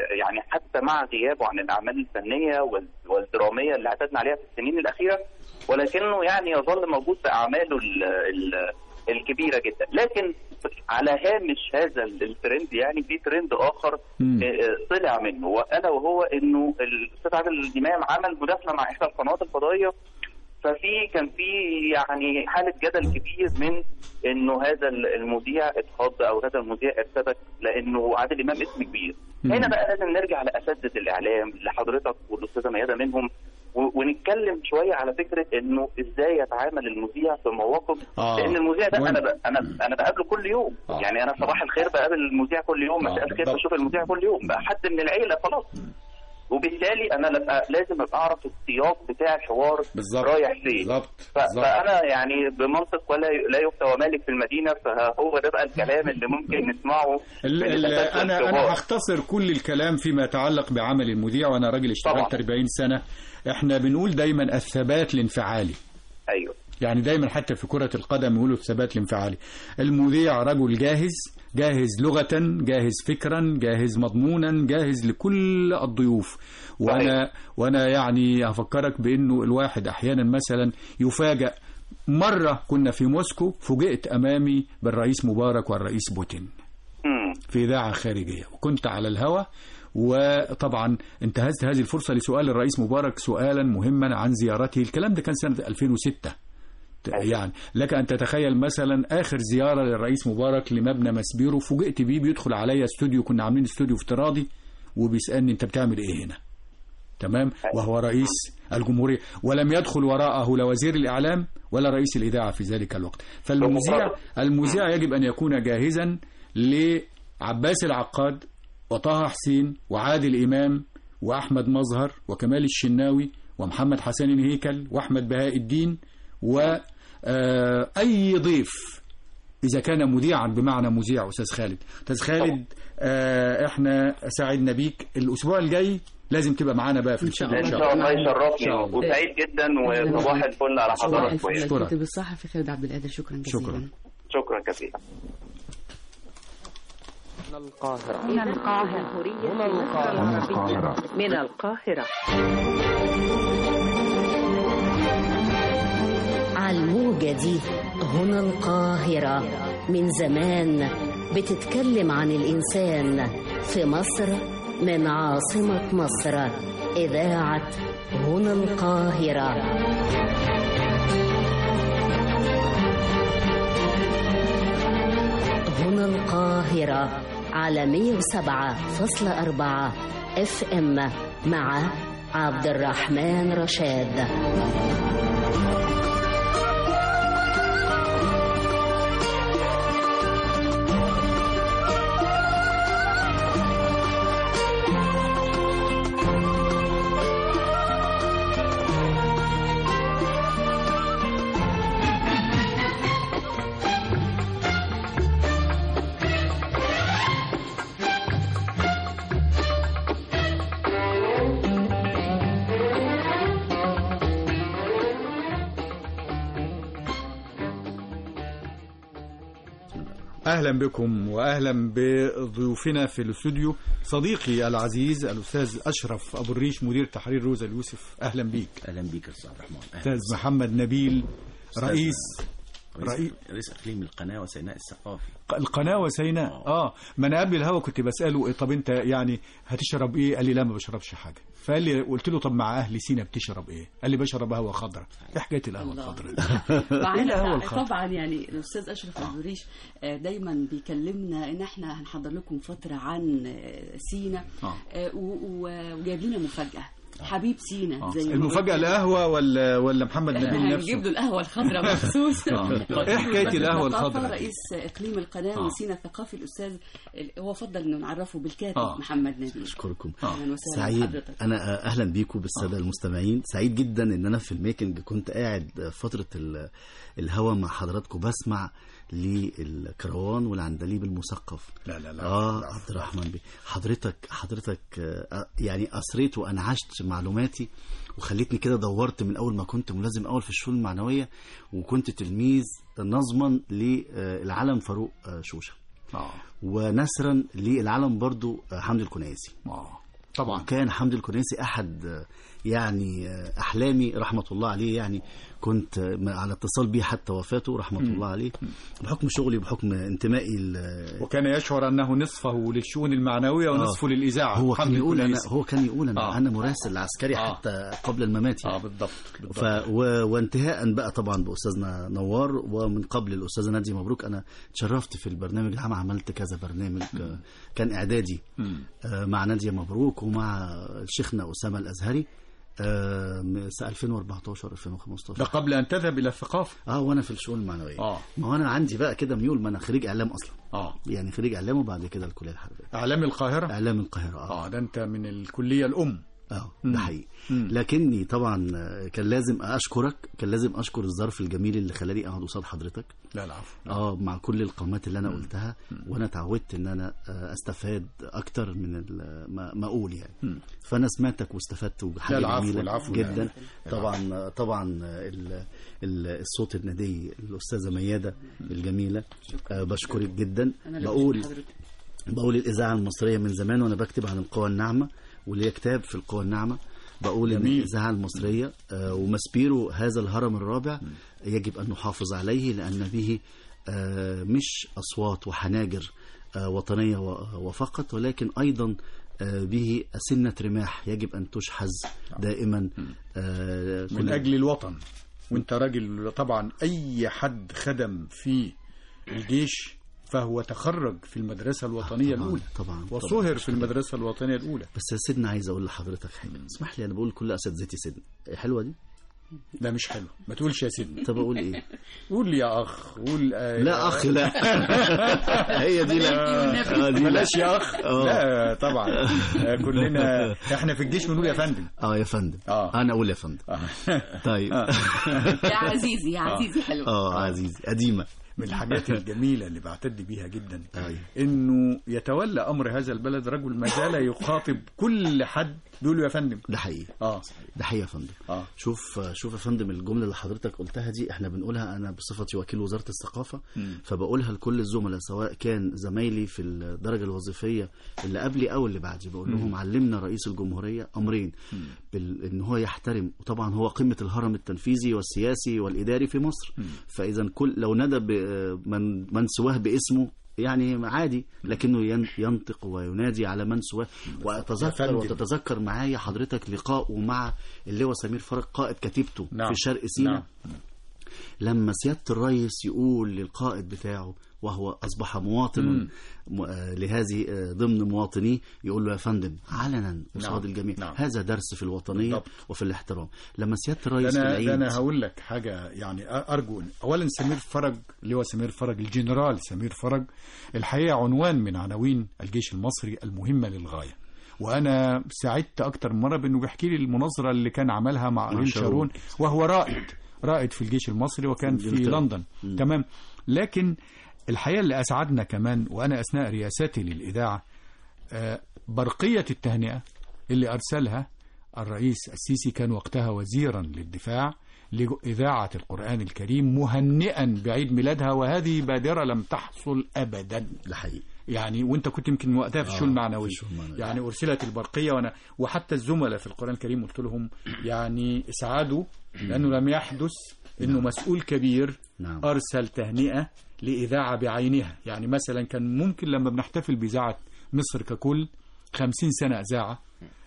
يعني حتى مع غيابه عن الاعمال الفنيه وال- والدراميه اللي اعتدنا عليها في السنين الاخيره ولكنه يعني يظل موجود في اعماله ال ال الكبيره جدا لكن على هامش هذا الترند يعني في ترند اخر مم. آه، طلع منه والا وهو انه الاستاذ عادل امام عمل مداخله مع احدى القنوات الفضائيه ففي كان في يعني حاله جدل كبير من انه هذا المذيع اتخض او هذا المذيع ارتبك لانه عادل امام اسم كبير. مم. هنا بقى لازم نرجع لاساتذه الاعلام لحضرتك والاستاذه ميادة منهم و- ونتكلم شويه على فكره انه ازاي يتعامل المذيع في مواقف آه. لان المذيع ده وين- انا ب... انا انا بقابله كل يوم آه. يعني انا صباح الخير بقابل المذيع كل يوم آه، مساء الخير بالضبط. بشوف المذيع كل يوم بقى حد من العيله خلاص وبالتالي انا لبقى لازم ابقى اعرف السياق بتاع الحوار بالظبط. رايح فين بالظبط. ف- بالظبط. فانا يعني بمنطق ولا ي- لا يفتى ومالك في المدينه فهو ده بقى الكلام اللي ممكن نسمعه ال- من ال- الأساتذة انا الكبار. انا هختصر كل الكلام فيما يتعلق بعمل المذيع وانا راجل اشتغلت طبعا. 40 سنه احنا بنقول دايما الثبات الانفعالي ايوه يعني دايما حتى في كرة القدم يقولوا الثبات الانفعالي المذيع رجل جاهز جاهز لغة جاهز فكرا جاهز مضمونا جاهز لكل الضيوف وانا وانا يعني هفكرك بانه الواحد احيانا مثلا يفاجأ مرة كنا في موسكو فوجئت امامي بالرئيس مبارك والرئيس بوتين مم. في إذاعة خارجية وكنت على الهواء وطبعا انتهزت هذه الفرصة لسؤال الرئيس مبارك سؤالا مهما عن زيارته الكلام ده كان سنة 2006 يعني لك أن تتخيل مثلا آخر زيارة للرئيس مبارك لمبنى مسبيرو فوجئت بيه بيدخل عليا استوديو كنا عاملين استوديو افتراضي وبيسألني أنت بتعمل إيه هنا تمام وهو رئيس الجمهورية ولم يدخل وراءه لا وزير الإعلام ولا رئيس الإذاعة في ذلك الوقت فالمذيع المذيع يجب أن يكون جاهزا لعباس العقاد وطه حسين وعادل إمام وأحمد مظهر وكمال الشناوي ومحمد حسن هيكل وأحمد بهاء الدين وأي ضيف إذا كان مذيعا بمعنى مذيع أستاذ خالد أستاذ خالد آه، إحنا سعدنا بيك الأسبوع الجاي لازم تبقى معانا بقى في إن شاء ان الاستوديو شاء الله إن شاء يشرفني الله. وسعيد جدا وصباح الفل على صباح حضرتك الفل أشكرك. الكاتب الصحفي خالد عبد القادر شكرا جزيلا شكرا. شكرا كثيرا القاهرة من القاهرة هنا القاهرة من القاهرة على الموجة دي هنا القاهرة من زمان بتتكلم عن الإنسان في مصر من عاصمة مصر إذاعة هنا القاهرة هنا القاهرة على 107.4 اف ام مع عبد الرحمن رشاد اهلا بكم واهلا بضيوفنا في الاستوديو صديقي العزيز الاستاذ اشرف ابو الريش مدير تحرير روزا اليوسف اهلا بيك اهلا بيك يا استاذ عبد الرحمن أهلاً. استاذ محمد نبيل أستاذ رئيس رئيس, رئيس رئيس اقليم القناه وسيناء الثقافي القناه وسيناء اه ما انا قبل الهوا كنت بساله إيه طب انت يعني هتشرب ايه قال لي لا ما بشربش حاجه فقال لي قلت له طب مع اهل سينا بتشرب ايه قال لي بشرب قهوه خضراء ايه حكايه القهوه الله. الخضراء دي؟ ايه معانا القهوه طبعا, الخضراء طبعا يعني الاستاذ اشرف الدوريش آه، دايما بيكلمنا ان احنا هنحضر لكم فتره عن آه، سينا آه. آه، و- و- وجايب لنا مفاجاه حبيب سينا آه. زي ما المفاجاه قلت. القهوه ولا ولا محمد نبيل احنا نفسه هنجيب له القهوه الخضراء مخصوص آه. إيه حكاية القهوة الثقافة، الخضراء؟ رئيس اقليم القناه آه. وسينا الثقافي الاستاذ هو فضل انه نعرفه بالكاتب آه. محمد نبيل اشكركم اهلا وسهلا سعيد بحضرتك. انا اهلا بيكم بالساده المستمعين سعيد جدا ان انا في الميكنج كنت قاعد فتره ال- الهوا مع حضراتكم بسمع للكروان والعندليب المثقف لا لا لا اه عبد الرحمن بيه حضرتك حضرتك آه يعني اثريت وانعشت معلوماتي وخليتني كده دورت من اول ما كنت ملازم اول في الشؤون المعنويه وكنت تلميذ نظما للعلم فاروق آه، شوشه اه ونثرا للعلم برضو آه، حمدي الكنيسي اه طبعا كان حمدي الكنيسي احد آه، يعني آه، احلامي رحمه الله عليه يعني كنت آه، على اتصال بيه حتى وفاته رحمه مم. الله عليه بحكم شغلي بحكم انتمائي ل- وكان يشعر انه نصفه للشؤون المعنويه ونصفه آه. للاذاعه هو كان حمد يقول انا الكنيسي. هو كان يقول انا آه. انا مراسل عسكري آه. حتى قبل الممات يعني. اه بالضبط ف بالضبط و... وانتهاء بقى طبعا باستاذنا نوار ومن قبل الاستاذه ناديه مبروك انا تشرفت في البرنامج العام عملت كذا برنامج آه، كان اعدادي مم. آه، مع ناديه مبروك ومع شيخنا اسامه الازهري آه، م- سنة 2014 2015 ده قبل ان تذهب الى الثقافه اه وانا في الشؤون المعنويه اه ما هو انا عندي بقى كده ميول ما انا خريج اعلام اصلا اه يعني خريج اعلام وبعد كده الكليه الحربيه اعلام القاهره اعلام القاهره اه اه ده انت من الكليه الام اه مم. ده حقيقي مم. لكني طبعا آه، كان لازم اشكرك كان لازم اشكر الظرف الجميل اللي خلاني اقعد قصاد حضرتك لا العفو اه مع كل القامات اللي انا قلتها وانا اتعودت ان انا آه، استفاد اكتر من ال- ما ما اقول يعني مم. فانا سمعتك واستفدت وحاجه لا، العفو، جميله العفو جدا يعني. طبعا طبعا ال- ال- الصوت الندي الاستاذه مياده الجميله آه، بشكرك جدا أنا اللي بقول بشكر حضرتك. بقول الإذاعة المصرية من زمان وأنا بكتب عن القوى الناعمة وليا كتاب في القوى الناعمة بقول إن جميل. الإذاعة المصرية آه، ومسبيرو هذا الهرم الرابع يجب أن نحافظ عليه لأن به آه، مش أصوات وحناجر آه، وطنية و- وفقط ولكن أيضا آه، به أسنة رماح يجب أن تشحذ دائما آه، من كل- اجل الوطن وانت راجل طبعا اي حد خدم في الجيش فهو تخرج في المدرسه الوطنيه طبعاً، الاولى طبعا وصهر في المدرسه الوطنيه الاولى بس يا سيدنا عايز أقول لحضرتك حاجة اسمح لي أنا بقول كل أساتذتي سيدنا حلوة دي لا مش حلو ما تقولش يا سيدنا طب أقول إيه قول يا اخ قول آه لا اخ لا هي دي لا آه، دي لا. بلاش يا اخ آه. لا طبعا آه، كلنا احنا في الجيش بنقول يا فندم اه يا فندم آه. انا اقول يا فندم طيب يا عزيزي يا عزيزي حلو اه عزيزي قديمه من الحاجات الجميلة اللي بعتد بيها جدا أيوة. انه يتولى امر هذا البلد رجل ما زال يخاطب كل حد بيقول له يا فندم ده حقيقي اه ده حقيقي يا فندم اه شوف شوف يا فندم الجمله اللي حضرتك قلتها دي احنا بنقولها انا بصفتي وكيل وزاره الثقافه مم. فبقولها لكل الزملاء سواء كان زمايلي في الدرجه الوظيفيه اللي قبلي او اللي بعدي بقول لهم مم. علمنا رئيس الجمهوريه امرين بال... ان هو يحترم وطبعا هو قمه الهرم التنفيذي والسياسي والاداري في مصر فاذا كل لو ندى ب... من من سواه باسمه يعني عادي لكنه ين- ينطق وينادي على من سواه واتذكر فندم. وتتذكر معايا حضرتك لقاءه مع اللواء سمير فرج قائد كتيبته نعم. في شرق سيناء نعم. لما سيادة الرئيس يقول للقائد بتاعه وهو أصبح مواطن مم. م... آه، لهذه آه، ضمن مواطنيه يقول له يا فندم علنا قصاد نعم. الجميع نعم. هذا درس في الوطنية بالضبط. وفي الاحترام لما سيادة ده الرئيس في انا العيد ده انا هقول لك حاجه يعني ارجو اولا سمير فرج اللي هو سمير فرج الجنرال سمير فرج الحقيقه عنوان من عناوين الجيش المصري المهمه للغايه وانا سعدت اكتر من مره بانه بيحكي لي المناظره اللي كان عملها مع ارين شارون. شارون وهو رائد رائد في الجيش المصري وكان في إنجلترا. لندن مم. تمام لكن الحقيقه اللي اسعدنا كمان وانا اثناء رياستي للاذاعه آه، برقيه التهنئه اللي ارسلها الرئيس السيسي كان وقتها وزيرا للدفاع لإذاعة القرآن الكريم مهنئا بعيد ميلادها وهذه بادرة لم تحصل أبدا ده حقيقي يعني وانت كنت يمكن وقتها في آه، الشؤون المعنوية في الشؤون المعنوية. يعني أرسلت البرقية وأنا وحتى الزملاء في القرآن الكريم قلت لهم يعني اسعدوا لأنه لم يحدث إنه مسؤول كبير نعم أرسل تهنئة لإذاعة بعينها يعني مثلا كان ممكن لما بنحتفل بإذاعة مصر ككل خمسين سنة إذاعة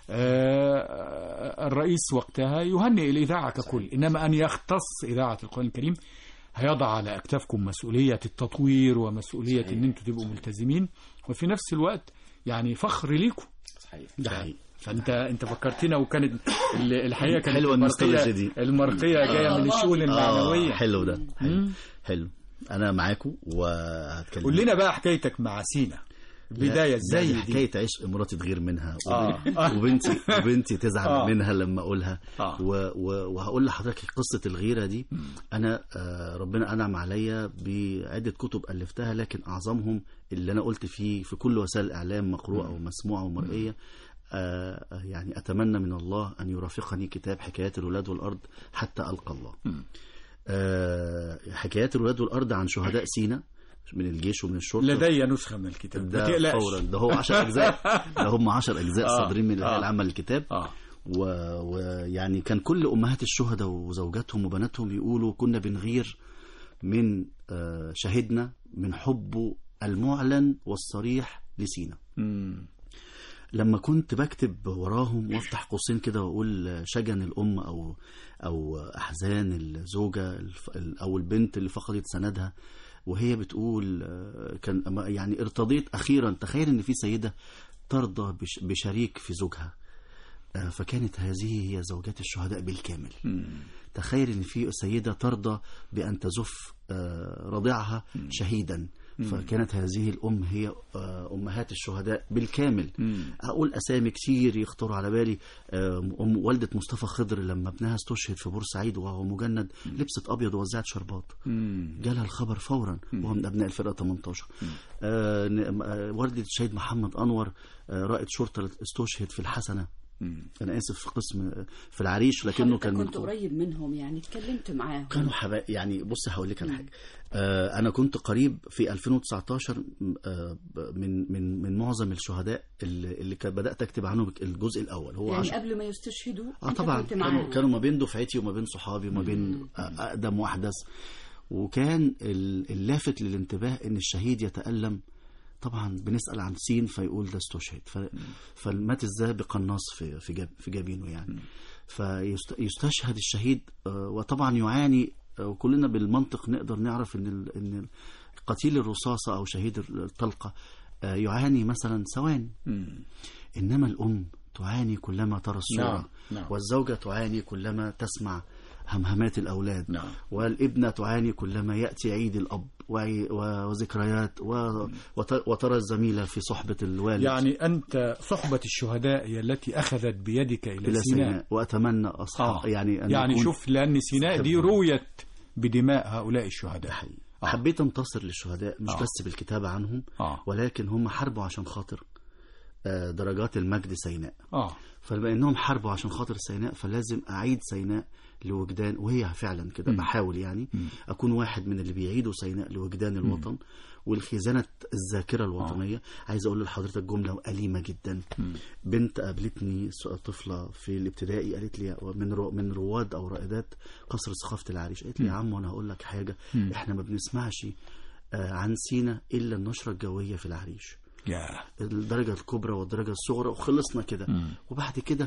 آه، الرئيس وقتها يهنئ الإذاعة ككل إنما أن يختص إذاعة القرآن الكريم هيضع على أكتافكم مسؤولية التطوير ومسؤولية أن أنتم تبقوا ملتزمين وفي نفس الوقت يعني فخر ليكم صحيح ده حقيقي فانت انت فكرتنا وكانت ال- الحقيقه كانت حلوة النوستالجيا المرقيه دي. المرقيه جايه من الشؤون آه المعنويه حلو ده حلو, مم. حلو أنا معاكم وهتكلم قول لنا بقى حكايتك مع سينا بدايه ازاي دي دي حكايه عشق مراتي تغير منها آه. وب- وبنتي وبنتي تزعل آه. منها لما اقولها آه. و و وهقول لحضرتك قصه الغيره دي انا آه، ربنا انعم عليا بعده كتب الفتها لكن اعظمهم اللي انا قلت فيه في كل وسائل الاعلام مقروءه ومسموعه ومرئيه آه، آه، يعني اتمنى من الله ان يرافقني كتاب حكايات الولاد والارض حتى القى الله آه، حكايات الولاد والارض عن شهداء سينا من الجيش ومن الشرطه لدي نسخة من الكتاب ما ده تقلقش. فورا ده هو 10 اجزاء ده هم 10 اجزاء آه، صادرين من الهيئه آه. العامه للكتاب آه. و- ويعني كان كل امهات الشهداء وزوجاتهم وبناتهم يقولوا كنا بنغير من آه، شهيدنا من حبه المعلن والصريح لسينا مم. لما كنت بكتب وراهم وافتح قوسين كده واقول شجن الام او او احزان الزوجه الف- او البنت اللي فقدت سندها وهي بتقول آه، كان أما- يعني ارتضيت اخيرا تخيل ان في سيده ترضى بش- بشريك في زوجها آه، فكانت هذه هي زوجات الشهداء بالكامل تخيل ان في سيده ترضى بان تزف آه، رضيعها شهيدا مم. فكانت هذه الام هي آه، امهات الشهداء بالكامل مم. اقول اسامي كتير يخطروا على بالي آه، ام والده مصطفى خضر لما ابنها استشهد في بورسعيد وهو مجند لبست ابيض ووزعت شربات مم. جالها الخبر فورا وهو من ابناء الفرقه 18 آه، ن- آه، والده الشهيد محمد انور آه، رائد شرطه استشهد في الحسنه انا اسف في قسم آه، في العريش لكنه كان من كنت قريب منهم يعني اتكلمت معاهم كانوا حبايب يعني بص هقول لك على حاجه آه انا كنت قريب في 2019 آه من من من معظم الشهداء اللي, اللي كان بدات اكتب عنهم الجزء الاول هو يعني عشر قبل ما يستشهدوا اه أنت طبعا كنت كانوا, معاهم. كانوا ما بين دفعتي وما بين صحابي وما بين آه، اقدم واحدث وكان ال- اللافت للانتباه ان الشهيد يتالم طبعا بنسال عن سين فيقول ده استشهد ف... فمات ازاي بقناص في في, جاب في جبينه يعني فيستشهد الشهيد آه، وطبعا يعاني آه، وكلنا بالمنطق نقدر نعرف ان ال... ان قتيل الرصاصه او شهيد الطلقه آه، يعاني مثلا ثواني انما الام تعاني كلما ترى الصوره نعم، نعم. والزوجه تعاني كلما تسمع همهمات الاولاد نعم. والابنه تعاني كلما ياتي عيد الاب وعي- و- وذكريات و... وت... وترى الزميله في صحبه الوالد يعني أنت صحبة الشهداء هي التي أخذت بيدك إلى, الى سيناء سيناء واتمنى اصحاب آه. يعني أن يعني أكون شوف لأن سيناء دي صاحب- رويت بدماء هؤلاء الشهداء حبيت انتصر للشهداء مش آه. بس بالكتابه عنهم آه. ولكن هم حاربوا عشان خاطر آه، درجات المجد سيناء آه. فبما انهم حاربوا عشان خاطر سيناء فلازم اعيد سيناء لوجدان وهي فعلا كده مم. بحاول يعني اكون واحد من اللي بيعيدوا سيناء لوجدان الوطن والخزانه الذاكره الوطنيه عايز اقول لحضرتك جمله أليمة جدا بنت قابلتني س- طفله في الابتدائي قالت لي من رو من رواد او رائدات قصر ثقافه العريش قالت لي يا مم. عم وانا هقول لك حاجه مم. احنا ما بنسمعش آه، عن سينا الا النشره الجويه في العريش يا الدرجة الكبرى والدرجة الصغرى وخلصنا كده وبعد كده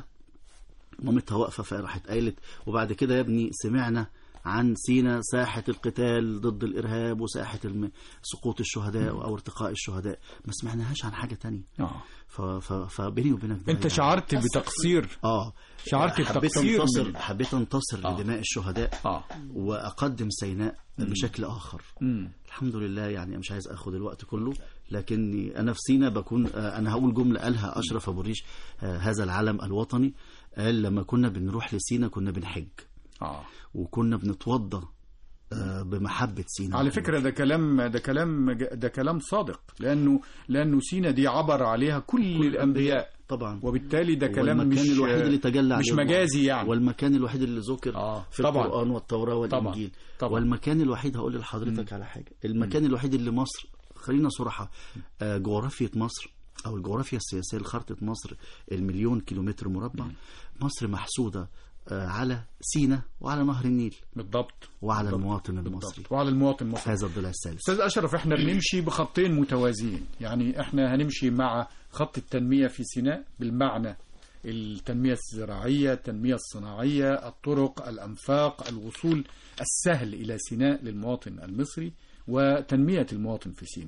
مامتها واقفة فراحت قالت وبعد كده يا ابني سمعنا عن سينا ساحة القتال ضد الإرهاب وساحة الم... سقوط الشهداء أو ارتقاء الشهداء ما سمعناهاش عن حاجة تانية آه. ف... ف... فبيني وبينك ده أنت شعرت بتقصير اه شعرت حبيت بتقصير انتصر من- حبيت انتصر آه. لدماء الشهداء آه. واقدم سيناء مم. بشكل اخر مم. الحمد لله يعني أنا مش عايز اخد الوقت كله لكني انا في سينا بكون آه، انا هقول جمله قالها اشرف ابو الريش آه، هذا العلم الوطني قال لما كنا بنروح لسينا كنا بنحج آه. وكنا بنتوضى آه، بمحبه سينا على فكرة ده كلام ده كلام ده كلام صادق لأنه لأنه سينا دي عبر عليها كل, الأنبياء طبعا وبالتالي ده كلام والمكان مش الوحيد اللي تجلى مش عليه الله. مجازي يعني والمكان الوحيد اللي ذكر آه. في طبعاً. القرآن والتوراة طبعاً. والإنجيل طبعاً. والمكان الوحيد هقول لحضرتك على حاجة المكان الوحيد اللي مصر خلينا صراحة آه، جغرافية مصر أو الجغرافيا السياسية لخارطة مصر المليون كيلومتر مربع مصر محسودة آه، على سينا وعلى نهر النيل بالضبط وعلى المواطن المصري وعلى المواطن المصري هذا الضلع الثالث استاذ اشرف احنا بنمشي بخطين متوازيين يعني احنا هنمشي مع خط التنميه في سيناء بالمعنى التنميه الزراعيه التنميه الصناعيه الطرق الانفاق الوصول السهل الى سيناء للمواطن المصري وتنميه المواطن في سيناء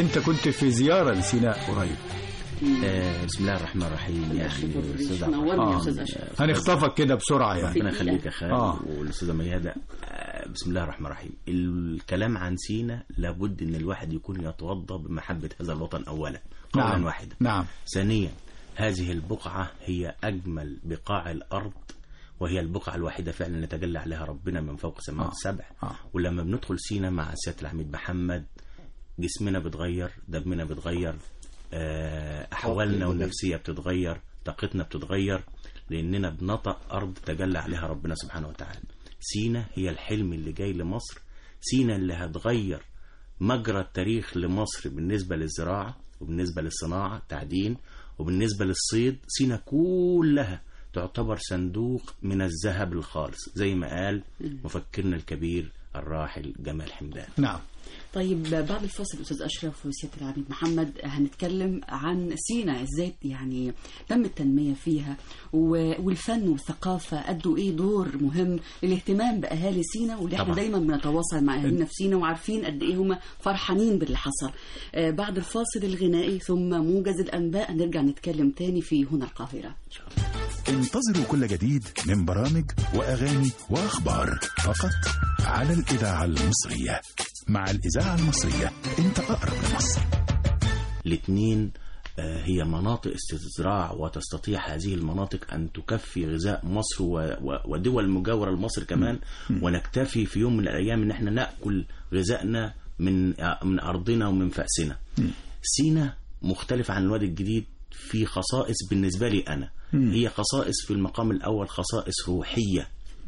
انت كنت في زياره لسيناء قريب آه، بسم الله الرحمن الرحيم يا اخي استاذ عبد نورني يا الرحمن. أستاذ أشرف. هنخطفك كده بسرعه يعني ربنا يخليك يا خالد آه. والاستاذه ميادة آه، بسم الله الرحمن الرحيم الكلام عن سينا لابد ان الواحد يكون يتوضا بمحبه هذا الوطن اولا قولا نعم. واحدا نعم ثانيا هذه البقعه هي اجمل بقاع الارض وهي البقعة الوحيدة فعلا يتجلى عليها ربنا من فوق سماوات آه. السبع آه. ولما بندخل سينا مع سيادة العميد محمد جسمنا بيتغير دمنا بيتغير آه، أحوالنا والنفسية بتتغير طاقتنا بتتغير لأننا بنطق أرض تجلى عليها ربنا سبحانه وتعالى سينا هي الحلم اللي جاي لمصر سينا اللي هتغير مجرى التاريخ لمصر بالنسبة للزراعة وبالنسبة للصناعة تعدين وبالنسبة للصيد سينا كلها تعتبر صندوق من الذهب الخالص زي ما قال مفكرنا الكبير الراحل جمال حمدان نعم طيب بعد الفاصل استاذ اشرف وسياده العميد محمد هنتكلم عن سينا ازاي يعني تم التنميه فيها و- والفن والثقافه ادوا ايه دور مهم للاهتمام باهالي سينا واللي احنا طبعا. دايما بنتواصل مع اهالينا في سينا وعارفين قد ايه هم فرحانين باللي حصل آه، بعد الفاصل الغنائي ثم موجز الانباء نرجع نتكلم تاني في هنا القاهره انتظروا كل جديد من برامج وأغاني وأخبار فقط على الإذاعة المصرية مع الإذاعة المصرية أنت أقرب لمصر الاثنين آه، هي مناطق استزراع وتستطيع هذه المناطق أن تكفي غذاء مصر و- و- ودول مجاورة لمصر كمان ونكتفي في يوم من الأيام أن احنا نأكل غذائنا من آه، من أرضنا ومن فأسنا سينا مختلف عن الوادي الجديد في خصائص بالنسبة لي أنا هي خصائص في المقام الأول خصائص روحية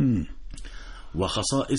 وخصائص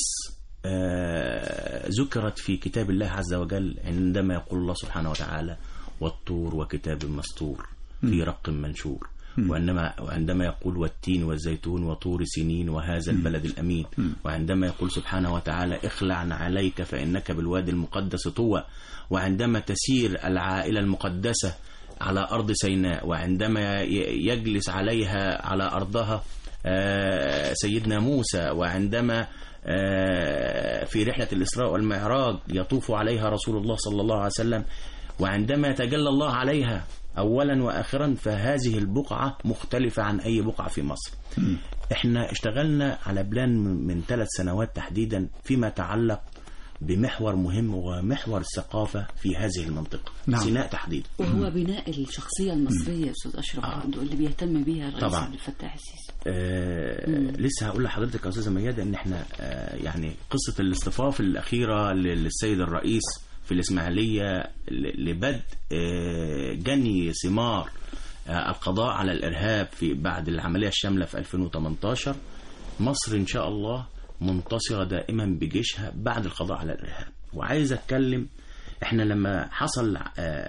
آه، ذكرت في كتاب الله عز وجل عندما يقول الله سبحانه وتعالى والطور وكتاب مسطور في رق منشور وعندما وعندما يقول والتين والزيتون وطور سنين وهذا البلد الأمين وعندما يقول سبحانه وتعالى اخلع عليك فإنك بالوادي المقدس طوى وعندما تسير العائلة المقدسة على أرض سيناء وعندما ي- يجلس عليها على أرضها آه، سيدنا موسى وعندما آه، في رحلة الإسراء والمعراج يطوف عليها رسول الله صلى الله عليه وسلم وعندما يتجلى الله عليها أولا وآخرا فهذه البقعة مختلفة عن أي بقعة في مصر احنا اشتغلنا على بلان من- من ثلاث سنوات تحديدا فيما يتعلق بمحور مهم ومحور الثقافة في هذه المنطقة نعم. سيناء تحديدا وهو بناء الشخصيه المصريه يا استاذ اشرف برضه اللي بيهتم بيها الرئيس طبعاً. عبد الفتاح السيسي آه لسه هقول لحضرتك يا استاذه ميادة ان احنا آه يعني قصه الاصطفاف الاخيره للسيد الرئيس في الاسماعيليه ل- لبدء آه جني ثمار آه القضاء على الارهاب في بعد العمليه الشامله في 2018 مصر ان شاء الله منتصره دائما بجيشها بعد القضاء على الارهاب وعايز اتكلم احنا لما حصل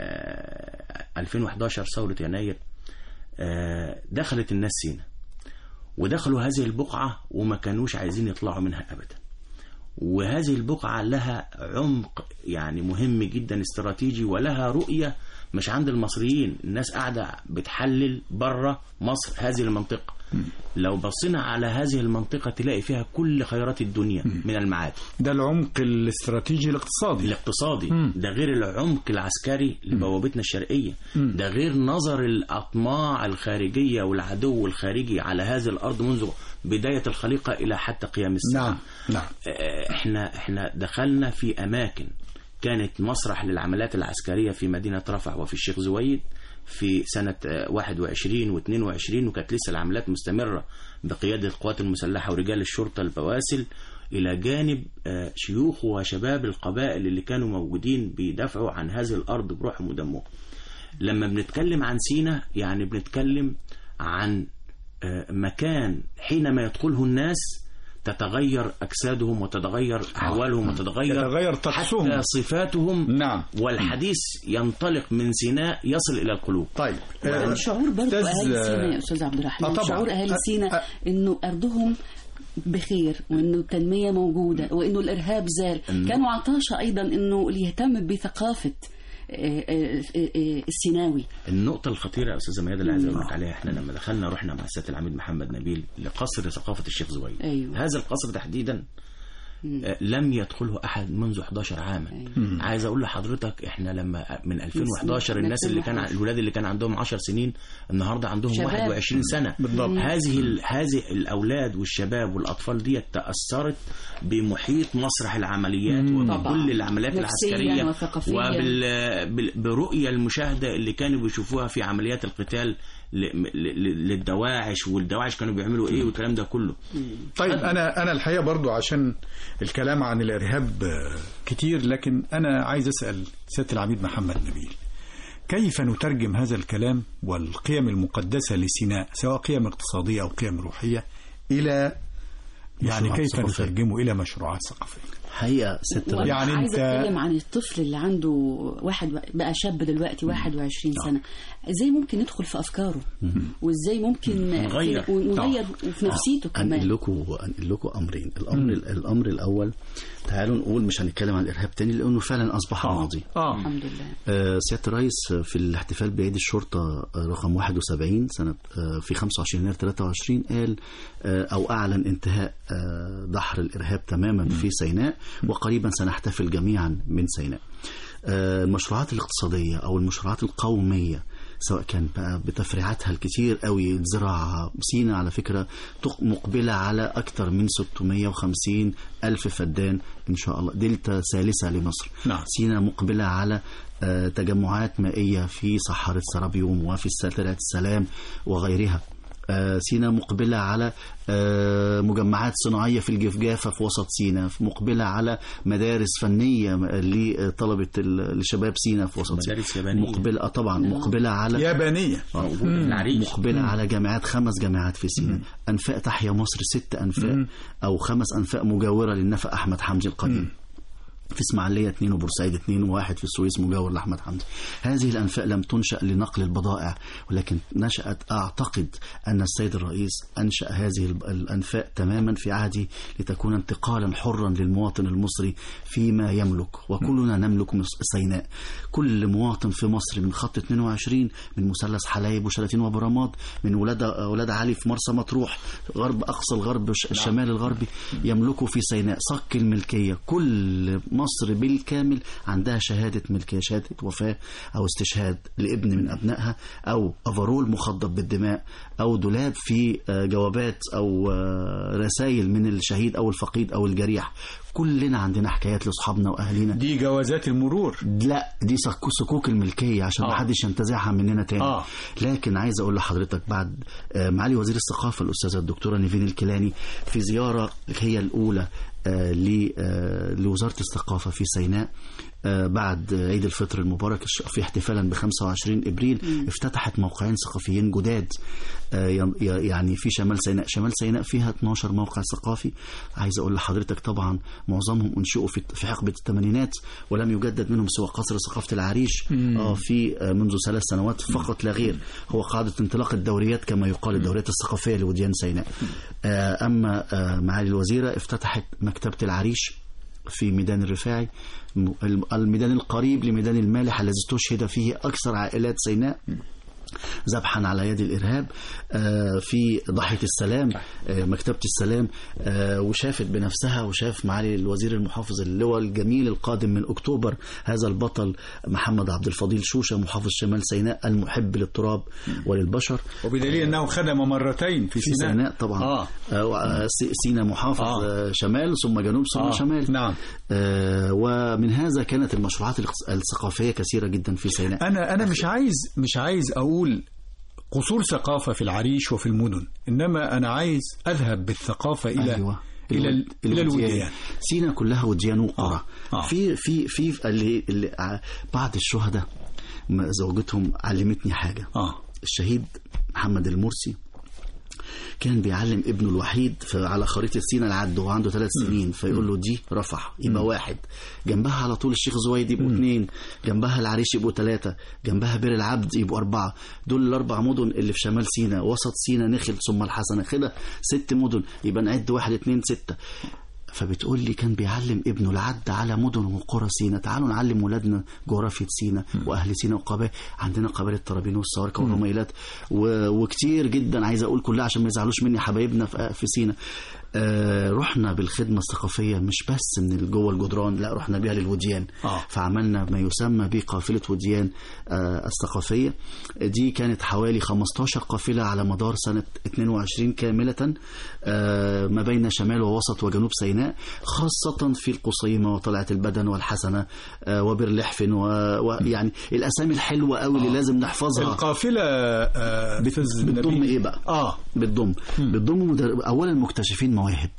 آه 2011 ثوره يناير آه دخلت الناس سينا ودخلوا هذه البقعة وما كانوش عايزين يطلعوا منها أبدا وهذه البقعة لها عمق يعني مهم جدا استراتيجي ولها رؤية مش عند المصريين الناس قاعدة بتحلل بره مصر هذه المنطقة لو بصينا على هذه المنطقة تلاقي فيها كل خيرات الدنيا من المعادن ده العمق الاستراتيجي الاقتصادي الاقتصادي مم. ده غير العمق العسكري لبوابتنا الشرقية مم. ده غير نظر الأطماع الخارجية والعدو الخارجي على هذه الأرض منذ بداية الخليقة إلى حتى قيام الساعة نعم نعم آه، احنا احنا دخلنا في اماكن كانت مسرح للعمليات العسكريه في مدينه رفح وفي الشيخ زويد في سنه آه، 21 و22 وكانت لسه العمليات مستمره بقياده القوات المسلحه ورجال الشرطه البواسل الى جانب آه، شيوخ وشباب القبائل اللي كانوا موجودين بيدافعوا عن هذه الارض بروحهم ودمهم. لما بنتكلم عن سينا يعني بنتكلم عن آه، مكان حينما يدخله الناس تتغير أجسادهم وتتغير أحوالهم وتتغير يتغير طقسهم. حتى صفاتهم نعم والحديث ينطلق من سيناء يصل إلى القلوب طيب وكان شعور برضه أستاذ- اهالي سينا يا استاذ عبد الرحمن آه طبعاً. شعور اهالي آه، سينا انه ارضهم بخير وانه التنميه موجوده وانه الارهاب زال إنه- كانوا عطاشه ايضا انه اللي يهتم بثقافه آه، آه، آه، آه، السيناوي النقطة الخطيرة يا أستاذة ميادة اللي عايز أقول لك عليها إحنا لما دخلنا رحنا مع سيادة العميد محمد نبيل لقصر ثقافة الشيخ زويد أيوة. هذا القصر تحديدا آه، لم يدخله احد منذ 11 عاما مم. عايز اقول لحضرتك احنا لما من 2011 من الناس اللي كان 2011. الولاد اللي كان عندهم 10 سنين النهارده عندهم شباب. 21 سنه بالضبط. هذه ال- هذه الاولاد والشباب والاطفال دي تاثرت بمحيط مسرح العمليات مم. طبعاً. وبكل العمليات نفسياً العسكريه وثقافياً. وبرؤيه المشاهده اللي كانوا بيشوفوها في عمليات القتال ل- ل- للدواعش والدواعش كانوا بيعملوا ايه والكلام ده كله طيب انا انا الحقيقه برضو عشان الكلام عن الارهاب آه، كتير لكن انا عايز اسال سياده العميد محمد نبيل كيف نترجم هذا الكلام والقيم المقدسه لسيناء سواء قيم اقتصاديه او قيم روحيه الى يعني مشروعات كيف ثقافية. نترجمه الى مشروعات ثقافيه حقيقة ست وأنا يعني عايزه أنت- اتكلم عن الطفل اللي عنده واحد بقى شاب دلوقتي 21 سنه ازاي ممكن ندخل في افكاره وازاي ممكن نغير. ونغير وفي نفسيته انقل كمان لكم انقل لكم امرين الامر الامر الاول تعالوا نقول مش هنتكلم عن الارهاب تاني لانه فعلا اصبح ماضي اه الحمد لله آه، سيادة الرئيس في الاحتفال بعيد الشرطة آه، رقم 71 سنة آه، في 25 يناير 23 قال آه، أو أعلن انتهاء آه، دحر الإرهاب تماما في سيناء وقريبا سنحتفل جميعا من سيناء آه، المشروعات الاقتصادية أو المشروعات القومية سواء كان بقى بتفريعاتها الكتير قوي الزراعة سينا على فكرة تق- مقبلة على أكثر من 650 ألف فدان إن شاء الله دلتا ثالثة لمصر نعم. سينا مقبلة على آه، تجمعات مائية في صحارة سرابيوم وفي سلسلة السلام وغيرها آه، سينا مقبلة على آه، مجمعات صناعية في الجفجافة في وسط سينا مقبلة على مدارس فنية م- لطلبة ال- لشباب سينا في وسط سينا مدارس يابانية. مقبلة آه، طبعا مقبلة على يابانيه موجود في العريش مقبلة على جامعات خمس جامعات في سيناء أنفاق تحيا مصر ست أنفاق أو خمس أنفاق مجاورة للنفق أحمد حمدي القديم في اسماعيلية اثنين وبورسعيد اثنين وواحد في السويس مجاور لأحمد حمدي هذه الأنفاق لم تنشأ لنقل البضائع ولكن نشأت أعتقد أن السيد الرئيس أنشأ هذه الب- الأنفاق تماما في عهده لتكون انتقالا حرا للمواطن المصري فيما يملك وكلنا نملك مص- سيناء كل مواطن في مصر من خط 22 من مثلث حلايب وشلاتين وبرامات من ولاد ولاد علي في مرسى مطروح غرب أقصى الغرب ش- الشمال الغربي يملكوا في سيناء صك الملكية كل مصر بالكامل عندها شهادة ملكية شهادة وفاة أو استشهاد لابن من أبنائها أو أفرول مخضب بالدماء أو دولاب في آه، جوابات أو آه، رسائل من الشهيد أو الفقيد أو الجريح كلنا عندنا حكايات لأصحابنا وأهالينا دي جوازات المرور لا دي صك- صكوك الملكية عشان آه. ما حدش ينتزعها مننا تاني آه. لكن عايز أقول لحضرتك بعد آه، معالي وزير الثقافة الأستاذة الدكتورة نيفين الكيلاني في زيارة هي الأولى آه، ل- آه، لوزارة الثقافة في سيناء آه، بعد عيد الفطر المبارك الش- في احتفالا ب 25 ابريل افتتحت موقعين ثقافيين جداد آه، ين- ي- يعني في شمال سيناء شمال سيناء فيها 12 موقع ثقافي عايز اقول لحضرتك طبعا معظمهم انشئوا في في حقبه الثمانينات ولم يجدد منهم سوى قصر ثقافه العريش اه في آه، منذ ثلاث سنوات فقط لا غير هو قاعده انطلاق الدوريات كما يقال الدوريات الثقافيه لوديان سيناء آه، اما آه، معالي الوزيره افتتحت مكتبه العريش في ميدان الرفاعي م- الميدان القريب لميدان المالح الذي استشهد فيه أكثر عائلات سيناء ذبحا على يد الإرهاب آه، في ضحية السلام آه، مكتبة السلام آه، وشافت بنفسها وشاف معالي الوزير المحافظ اللواء الجميل القادم من أكتوبر هذا البطل محمد عبد الفضيل شوشة محافظ شمال سيناء المحب للتراب وللبشر وبدليل انه خدم مرتين في في سيناء سيناء طبعا آه. آه. سي- سينا محافظ آه. آه. شمال ثم جنوب ثم آه. شمال نعم. آه ومن هذا كانت المشروعات الاقتص- الثقافية كثيرة جدا في سيناء انا انا مش عايز مش عايز اقول قصور ثقافه في العريش وفي المدن انما انا عايز اذهب بالثقافه الى أيوة. الى ال- الى الوديان سينا كلها وديان وقرى آه. آه. في في في اللي, اللي ع- بعض الشهداء م- زوجتهم علمتني حاجة اه الشهيد محمد المرسي كان بيعلم ابنه الوحيد في على خريطة سينا العد وهو عنده ثلاث سنين فيقول له دي رفح يبقى واحد جنبها على طول الشيخ زويد يبقوا اثنين جنبها العريش يبقوا ثلاثة جنبها بير العبد يبقوا أربعة دول الأربع مدن اللي في شمال سينا وسط سينا نخل ثم الحسنة كده ست مدن يبقى نعد واحد اتنين ستة فبتقول لي كان بيعلم ابنه العد على مدن وقرى سينا تعالوا نعلم ولادنا جغرافية سينا وأهل سينا وقبائل عندنا قبائل الترابين والصواركة والرميلات و... وكتير جدا عايز أقول كلها عشان ما يزعلوش مني حبايبنا في, في سينا آه رحنا بالخدمة الثقافية مش بس من جوه الجدران لا رحنا بيها للوديان آه. فعملنا ما يسمى بقافلة وديان آه الثقافية دي كانت حوالي 15 قافلة على مدار سنة 22 كاملة آه ما بين شمال ووسط وجنوب سيناء خاصة في القصيمة وطلعة البدن والحسنة آه وبرلحفن و- ويعني الأسامي الحلوة قوي اللي لازم نحفظها القافلة آه، بت- أستاذ بتضم نبيل. ايه بقى؟ اه بتضم بتضم مدر... اولا مكتشفين مواهب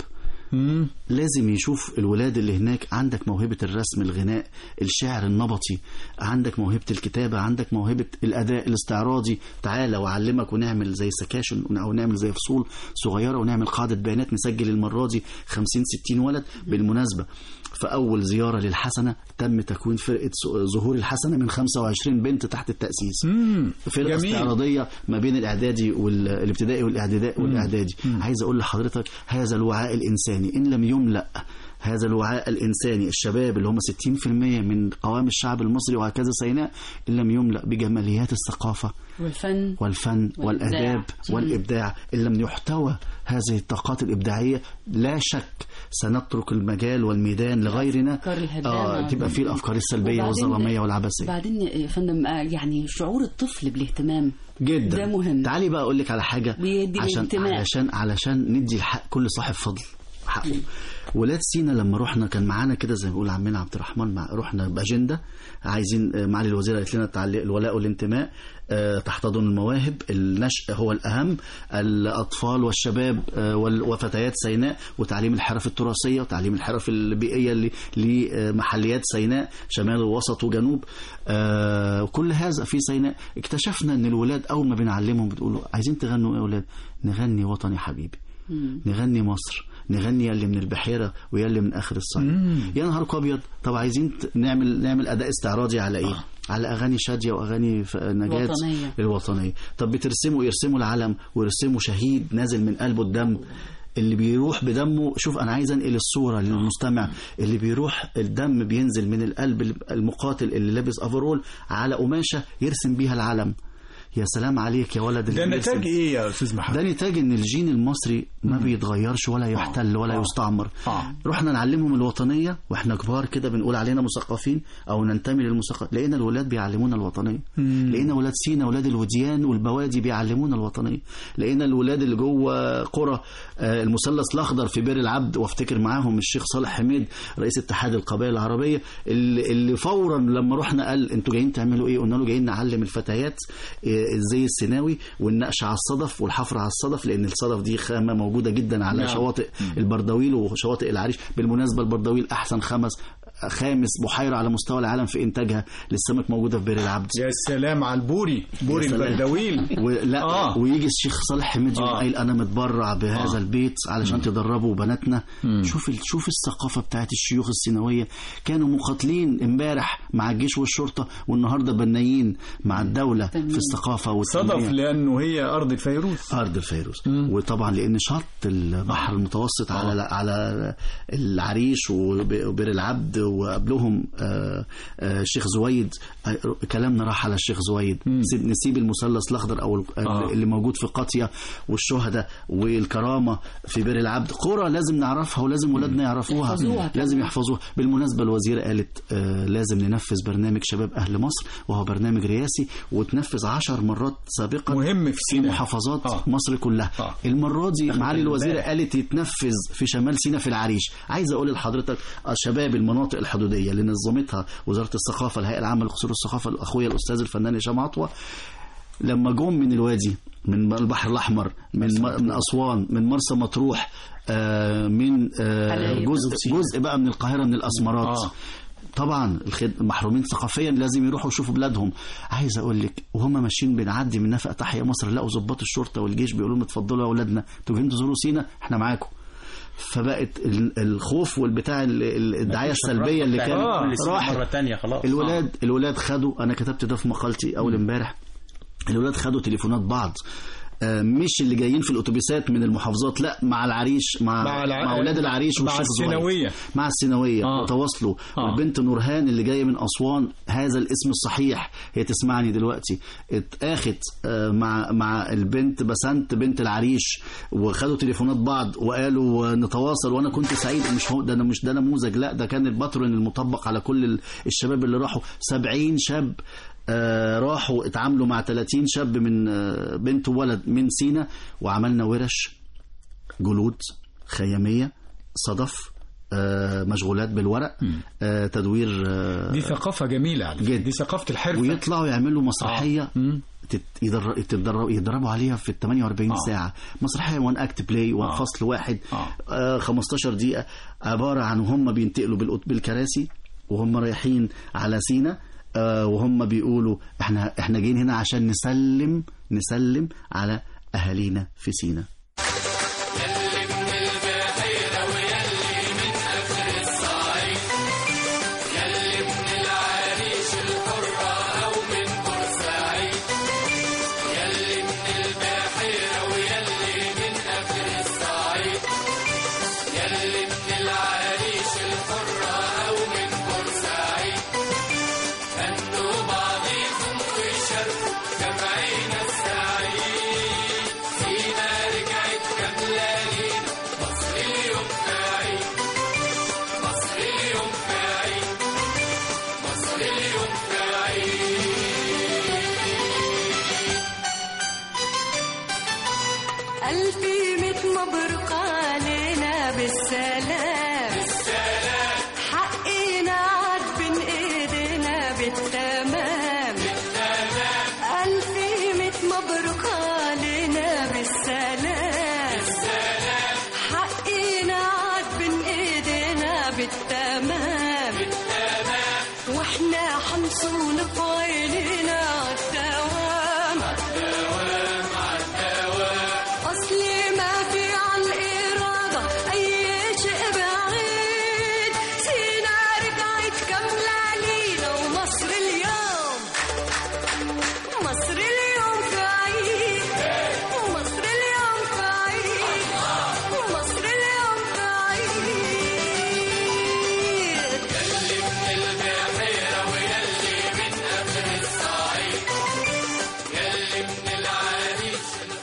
لازم يشوف الولاد اللي هناك عندك موهبة الرسم الغناء الشعر النبطي عندك موهبة الكتابة عندك موهبة الأداء الاستعراضي تعالى وأعلمك ونعمل زي سكاشن أو نعمل زي فصول صغيرة ونعمل قاعدة بيانات نسجل المرة دي 50 60 ولد بالمناسبة في أول زيارة للحسنة تم تكوين فرقة س- ظهور الحسنة من 25 بنت تحت التأسيس فرقة جميل. استعراضية ما بين الإعدادي والابتدائي والإعدادي والإعدادي عايز أقول لحضرتك هذا الوعاء الإنساني إن لم يملأ هذا الوعاء الإنساني الشباب اللي هم 60% من قوام الشعب المصري وهكذا سيناء إن لم يملأ بجماليات الثقافة والفن والفن والإبداع. والآداب مم. والإبداع إن لم يحتوى هذه الطاقات الإبداعية لا شك سنترك المجال والميدان لغيرنا الأفكار الهدامة. آه تبقى فيه الأفكار السلبية وبعدين- والظلامية والعبثية بعدين يا فندم آه، يعني شعور الطفل بالاهتمام جدا ده مهم تعالي بقى اقول لك على حاجه بيدي عشان الانتماء. علشان علشان ندي الحق كل صاحب فضل حقه ولاد سينا لما رحنا كان معانا كده زي ما بيقول عمنا عبد الرحمن مع رحنا باجنده عايزين آه، معالي الوزيره قالت لنا تعليق الولاء والانتماء آه، تحتضن المواهب النشء هو الاهم الاطفال والشباب آه، وال- وفتيات سيناء وتعليم الحرف التراثيه وتعليم الحرف البيئيه اللي- لمحليات سيناء شمال ووسط وجنوب آه، وكل هذا في سيناء اكتشفنا ان الولاد اول ما بنعلمهم بتقولوا عايزين تغنوا ايه يا اولاد نغني وطني حبيبي نغني مصر نغني يلي من البحيره ويلي من اخر الصعيد يا نهاركم ابيض طب عايزين ت- نعمل نعمل اداء استعراضي على ايه على اغاني شاديه واغاني ف- نجاة الوطنية. الوطنيه طب بترسموا يرسموا العلم ويرسموا شهيد نازل من قلبه الدم اللي بيروح بدمه شوف انا عايز انقل الصوره للمستمع اللي بيروح الدم بينزل من القلب المقاتل اللي لابس افرول على قماشه يرسم بيها العلم يا سلام عليك يا ولد اللي ده بيرسم. نتاج ايه يا استاذ محمد ده نتاج ان الجين المصري ما بيتغيرش ولا يحتل ولا يستعمر رحنا نعلمهم الوطنيه واحنا كبار كده بنقول علينا مثقفين او ننتمي للمثقف لقينا الولاد بيعلمونا الوطنيه لقينا ولاد سينا ولاد الوديان والبوادي بيعلمونا الوطنيه لقينا الولاد اللي جوه قرى آه، المثلث الاخضر في بئر العبد وافتكر معاهم الشيخ صالح حميد رئيس اتحاد القبائل العربيه اللي, اللي فورا لما رحنا قال انتوا جايين تعملوا ايه قلنا له جايين نعلم الفتيات آه، الزي السيناوي والنقش على الصدف والحفر على الصدف لان الصدف دي خامه موجوده جدا على نعم. شواطئ البردويل وشواطئ العريش بالمناسبه البردويل احسن خمس خامس بحيره على مستوى العالم في انتاجها للسمك موجوده في بئر العبد يا سلام على البوري بوري يا سلام. البردويل ولا آه. آه. ويجي الشيخ صالح حميد يقوم آه. قايل انا متبرع بهذا آه. آه. البيت علشان مم. تدربوا بناتنا مم. شوف ال- شوف الثقافه بتاعت الشيوخ السيناويه كانوا مقاتلين امبارح مع الجيش والشرطه والنهارده بنايين مع الدوله في الثقافه والتنميه صدف لانه هي ارض الفيروز ارض الفيروز وطبعا لان شط البحر المتوسط على على العريش وب- وبئر العبد وقبلهم آه، آه، الشيخ زويد آه، كلامنا راح على الشيخ زويد نسيب, نسيب المثلث الاخضر او ال- آه. اللي موجود في قاطيه والشهداء والكرامه في بئر العبد قرى لازم نعرفها ولازم ولادنا يعرفوها يحفظوها لازم يحفظوها بالمناسبه الوزيره قالت آه، لازم ننفذ برنامج شباب اهل مصر وهو برنامج رئاسي وتنفذ عشر مرات سابقا مهم في في سيناء. محافظات آه. مصر كلها آه. المره دي معالي الوزيره بالك. قالت يتنفذ في شمال سيناء في العريش عايز اقول لحضرتك آه، شباب المناطق الحدوديه اللي نظمتها وزاره الثقافه الهيئه العامه لقصور الثقافه اخويا الاستاذ الفنان هشام عطوه لما جم من الوادي من البحر الاحمر من من اسوان من مرسى مطروح آه، من آه، حلايب. جزء جزء بقى من القاهره من الاسمرات آه. طبعا الخد... محرومين ثقافيا لازم يروحوا يشوفوا بلادهم عايز اقول لك وهم ماشيين بنعدي من نفق تحيا مصر لقوا ضباط الشرطه والجيش بيقولوا لهم اتفضلوا يا اولادنا انتوا جايين تزوروا سينا احنا معاكم فبقت ال- الخوف والبتاع ال- ال- الدعايه السلبيه اللي كانت راحت مرة تانية خلاص الولاد الولاد خدوا انا كتبت ده في مقالتي اول امبارح الولاد خدوا تليفونات بعض آه، مش اللي جايين في الاتوبيسات من المحافظات لا مع العريش مع مع الع- مع اولاد العريش مع والشيخ زويد. السيناوية. مع السيناويه آه. وتواصلوا آه. والبنت نورهان اللي جايه من اسوان هذا الاسم الصحيح هي تسمعني دلوقتي اتاخت آه، مع مع البنت بسنت بنت العريش وخدوا تليفونات بعض وقالوا نتواصل وانا كنت سعيد مش هو ده انا مش ده نموذج لا ده كان الباترن المطبق على كل ال- الشباب اللي راحوا 70 شاب آه، راحوا اتعاملوا مع 30 شاب من آه، بنت وولد من سينا وعملنا ورش جلود خيامية صدف آه، مشغولات بالورق آه، تدوير آه، دي ثقافة جميلة على فكرة. دي ثقافة الحرفة ويطلعوا يعملوا مسرحية تت- يدر- تتدرب- يتدربوا عليها في ال 48 آه. ساعة مسرحية وان اكت بلاي آه. فصل واحد آه. آه 15 دقيقة عبارة عن هم بينتقلوا بالأت- بالكراسي وهم رايحين على سينا آه وهم بيقولوا احنا احنا جايين هنا عشان نسلم نسلم على اهالينا في سينا ألفي ميت مبروك علينا بالسلام بالسلام حقنا عاد بين ايدينا بالتمام بالتمام ألفي ميت مبروك علينا بالسلام بالسلام حقنا عاد بين ايدينا بالتمام بالتمام واحنا حنصون في عينينا عالدوام عالدوام عالدوام أصلي ما في عن إرادة أي شيء بعيد سينا رجعت كاملة لينا ومصر اليوم مصر اليوم في عيد مصر اليوم في عيد مصر اليوم في عيد يلي من البحيرة ويلي من آخر الصعيد يلي من العريش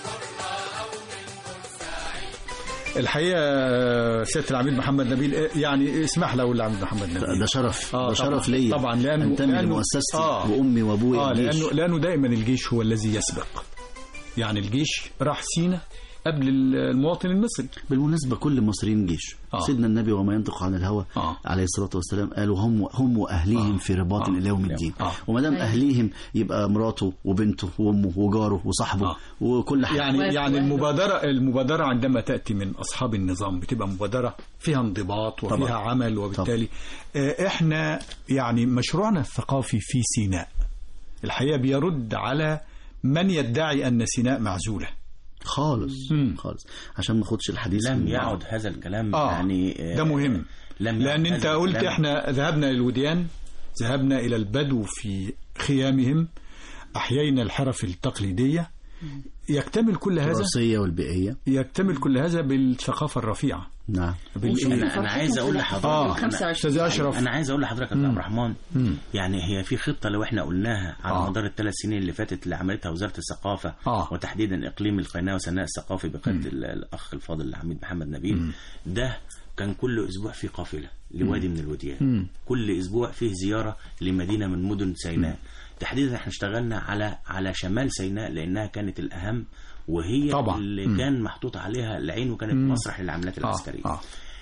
الحقيقة سيادة العميد محمد نبيل يعني اسمح له العميد محمد نبيل ده شرف آه ده طبعاً. شرف ليا طبعا لأنه انتمي لأنه- لمؤسستي آه. وامي وابويا اه الجيش. لانه لانه دائما الجيش هو الذي يسبق يعني الجيش راح سينا قبل المواطن المصري بالمناسبة كل المصريين جيش آه. سيدنا النبي وما ينطق عن الهوى آه. عليه الصلاة والسلام قالوا هم هم وأهليهم آه. في رباط آه. إلى يوم الدين آه. وما دام أهليهم يبقى مراته وبنته وأمه وجاره وصاحبه آه. وكل حاجة يعني واحد يعني واحد. المبادرة المبادرة عندما تأتي من أصحاب النظام بتبقى مبادرة فيها انضباط وفيها طبعا. عمل وبالتالي آه، احنا يعني مشروعنا الثقافي في سيناء الحقيقة بيرد على من يدعي أن سيناء معزولة خالص مم. خالص عشان ما اخدش الحديث لم من- يعد هذا الكلام آه يعني آه، ده مهم لم يعد لأن هذا أنت قلت الكلام- احنا ذهبنا للوديان ذهبنا إلى البدو في خيامهم أحيينا الحرف التقليدية يكتمل كل هذا الوراثية والبيئية يكتمل كل هذا بالثقافة الرفيعة نعم بالإيه؟ انا انا عايز اقول لحضرتك آه. أنا- 25 أستاذ أشرف انا عايز اقول لحضرتك يا عبد الرحمن مم. يعني هي في خطه لو احنا قلناها على آه. مدار الثلاث سنين اللي فاتت اللي عملتها وزاره الثقافه آه. وتحديدا اقليم القناه وسناء الثقافي بقياده ال- الاخ الفاضل العميد محمد نبيل ده كان كل اسبوع في قافله لوادي من الوديان مم. كل اسبوع فيه زياره لمدينه من مدن سيناء تحديدا احنا اشتغلنا على على شمال سيناء لانها كانت الاهم وهي طبعا. اللي مم. كان محطوط عليها العين وكانت مم. مسرح للعمليات آه. العسكريه آه.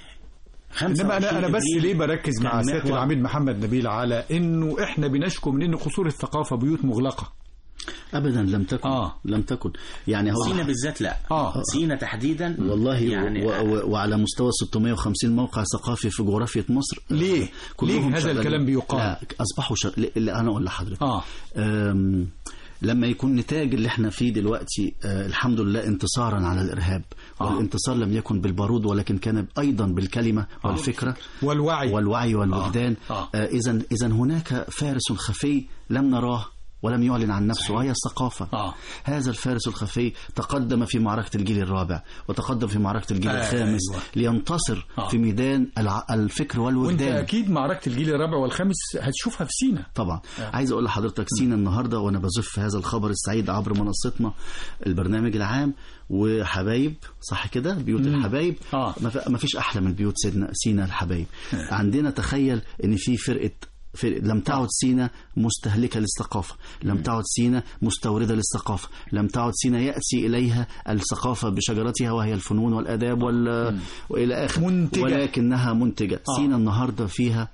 25 انما انا انا بس إبريل ليه بركز مع كان سياده محور- العميد محمد نبيل على انه احنا بنشكو من ان قصور الثقافه بيوت مغلقه أبدا لم تكن آه. لم تكن يعني هو سينا بالذات لا اه سينا تحديدا والله يعني و و وعلى مستوى 650 موقع ثقافي في جغرافية مصر ليه؟ كلهم ليه هذا شغالين. الكلام بيقال؟ لا أصبحوا شغ... لا أنا أقول لحضرتك اه أم، لما يكون نتاج اللي احنا فيه دلوقتي آه، الحمد لله انتصارا على الإرهاب آه. والانتصار لم يكن بالبارود ولكن كان أيضا بالكلمة والفكرة والوعي والوعي والوجدان آه. إذا إذا هناك فارس خفي لم نراه ولم يعلن عن نفسه وهي الثقافة آه. هذا الفارس الخفي تقدم في معركة الجيل الرابع وتقدم في معركة الجيل آه، الخامس أيوة. لينتصر آه. في ميدان الع- الفكر وانت والوجدان اكيد معركه الجيل الرابع والخامس هتشوفها في سينا طبعا آه. عايز اقول لحضرتك سينا النهارده وانا بزف هذا الخبر السعيد عبر منصتنا البرنامج العام وحبايب صح كده بيوت مم. الحبايب آه. ما ف- ما فيش احلى من بيوت سينا سينا الحبايب عندنا تخيل ان في فرقه فرق لم تعد سينا مستهلكة للثقافة لم تعد سينا مستوردة للثقافة لم تعد سينا يأتي إليها الثقافة بشجرتها وهي الفنون والآداب وال... وإلى آخر منتجة. ولكنها منتجة آه. سينا النهاردة فيها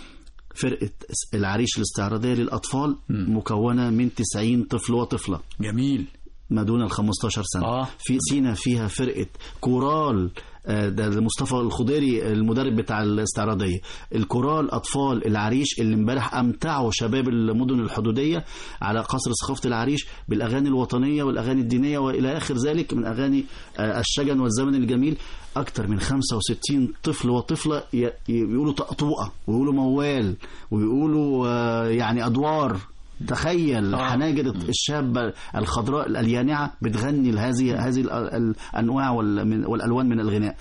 فرقة العريش الاستعراضية للأطفال مكونة من 90 طفل وطفلة جميل ما دون ال 15 سنة آه. في سينا فيها فرقة كورال آه، ده مصطفى الخضيري المدرب بتاع الاستعراضية الكورال أطفال العريش اللي امبارح أمتعوا شباب المدن الحدودية على قصر ثقافة العريش بالأغاني الوطنية والأغاني الدينية وإلى آخر ذلك من أغاني آه، الشجن والزمن الجميل أكثر من 65 طفل وطفلة ي- ي- بيقولوا طقطوقة ويقولوا موال ويقولوا آه، يعني أدوار تخيل آه. حناجر الشابة الخضراء اليانعة بتغني لهذه هذه ال- ال- الأنواع وال- من- والألوان من الغناء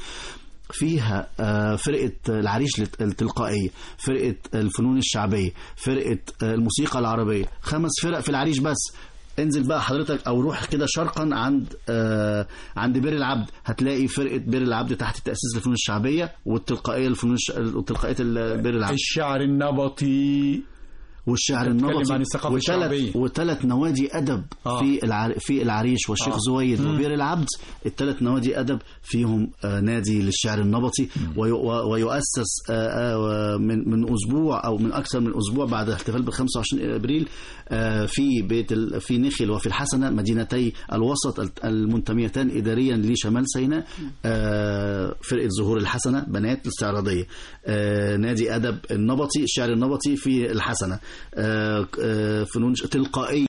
فيها آه، فرقة العريش الت- التلقائية فرقة الفنون الشعبية فرقة آه، الموسيقى العربية خمس فرق في العريش بس انزل بقى حضرتك او روح كده شرقا عند آه عند بير العبد هتلاقي فرقه بير العبد تحت تاسيس الفنون الشعبيه والتلقائيه الفنون الش... والتلقائيه ال- بير العبد الشعر النبطي والشعر بتتكلم النبطي عن الثقافة الشعبية. وثلاث وثلاث نوادي ادب آه. في العر... في العريش والشيخ آه. زويد مم. وبير العبد الثلاث نوادي ادب فيهم آه نادي للشعر النبطي وي... و- ويؤسس آه آه من من اسبوع او من اكثر من اسبوع بعد الاحتفال ب 25 ابريل آه في بيت ال... في نخل وفي الحسنه مدينتي الوسط ال- المنتميتان اداريا لشمال سيناء آه فرقه ظهور الحسنه بنات الاستعراضيه آه نادي ادب النبطي الشعر النبطي في الحسنه آه آه فنون ش- تلقائيه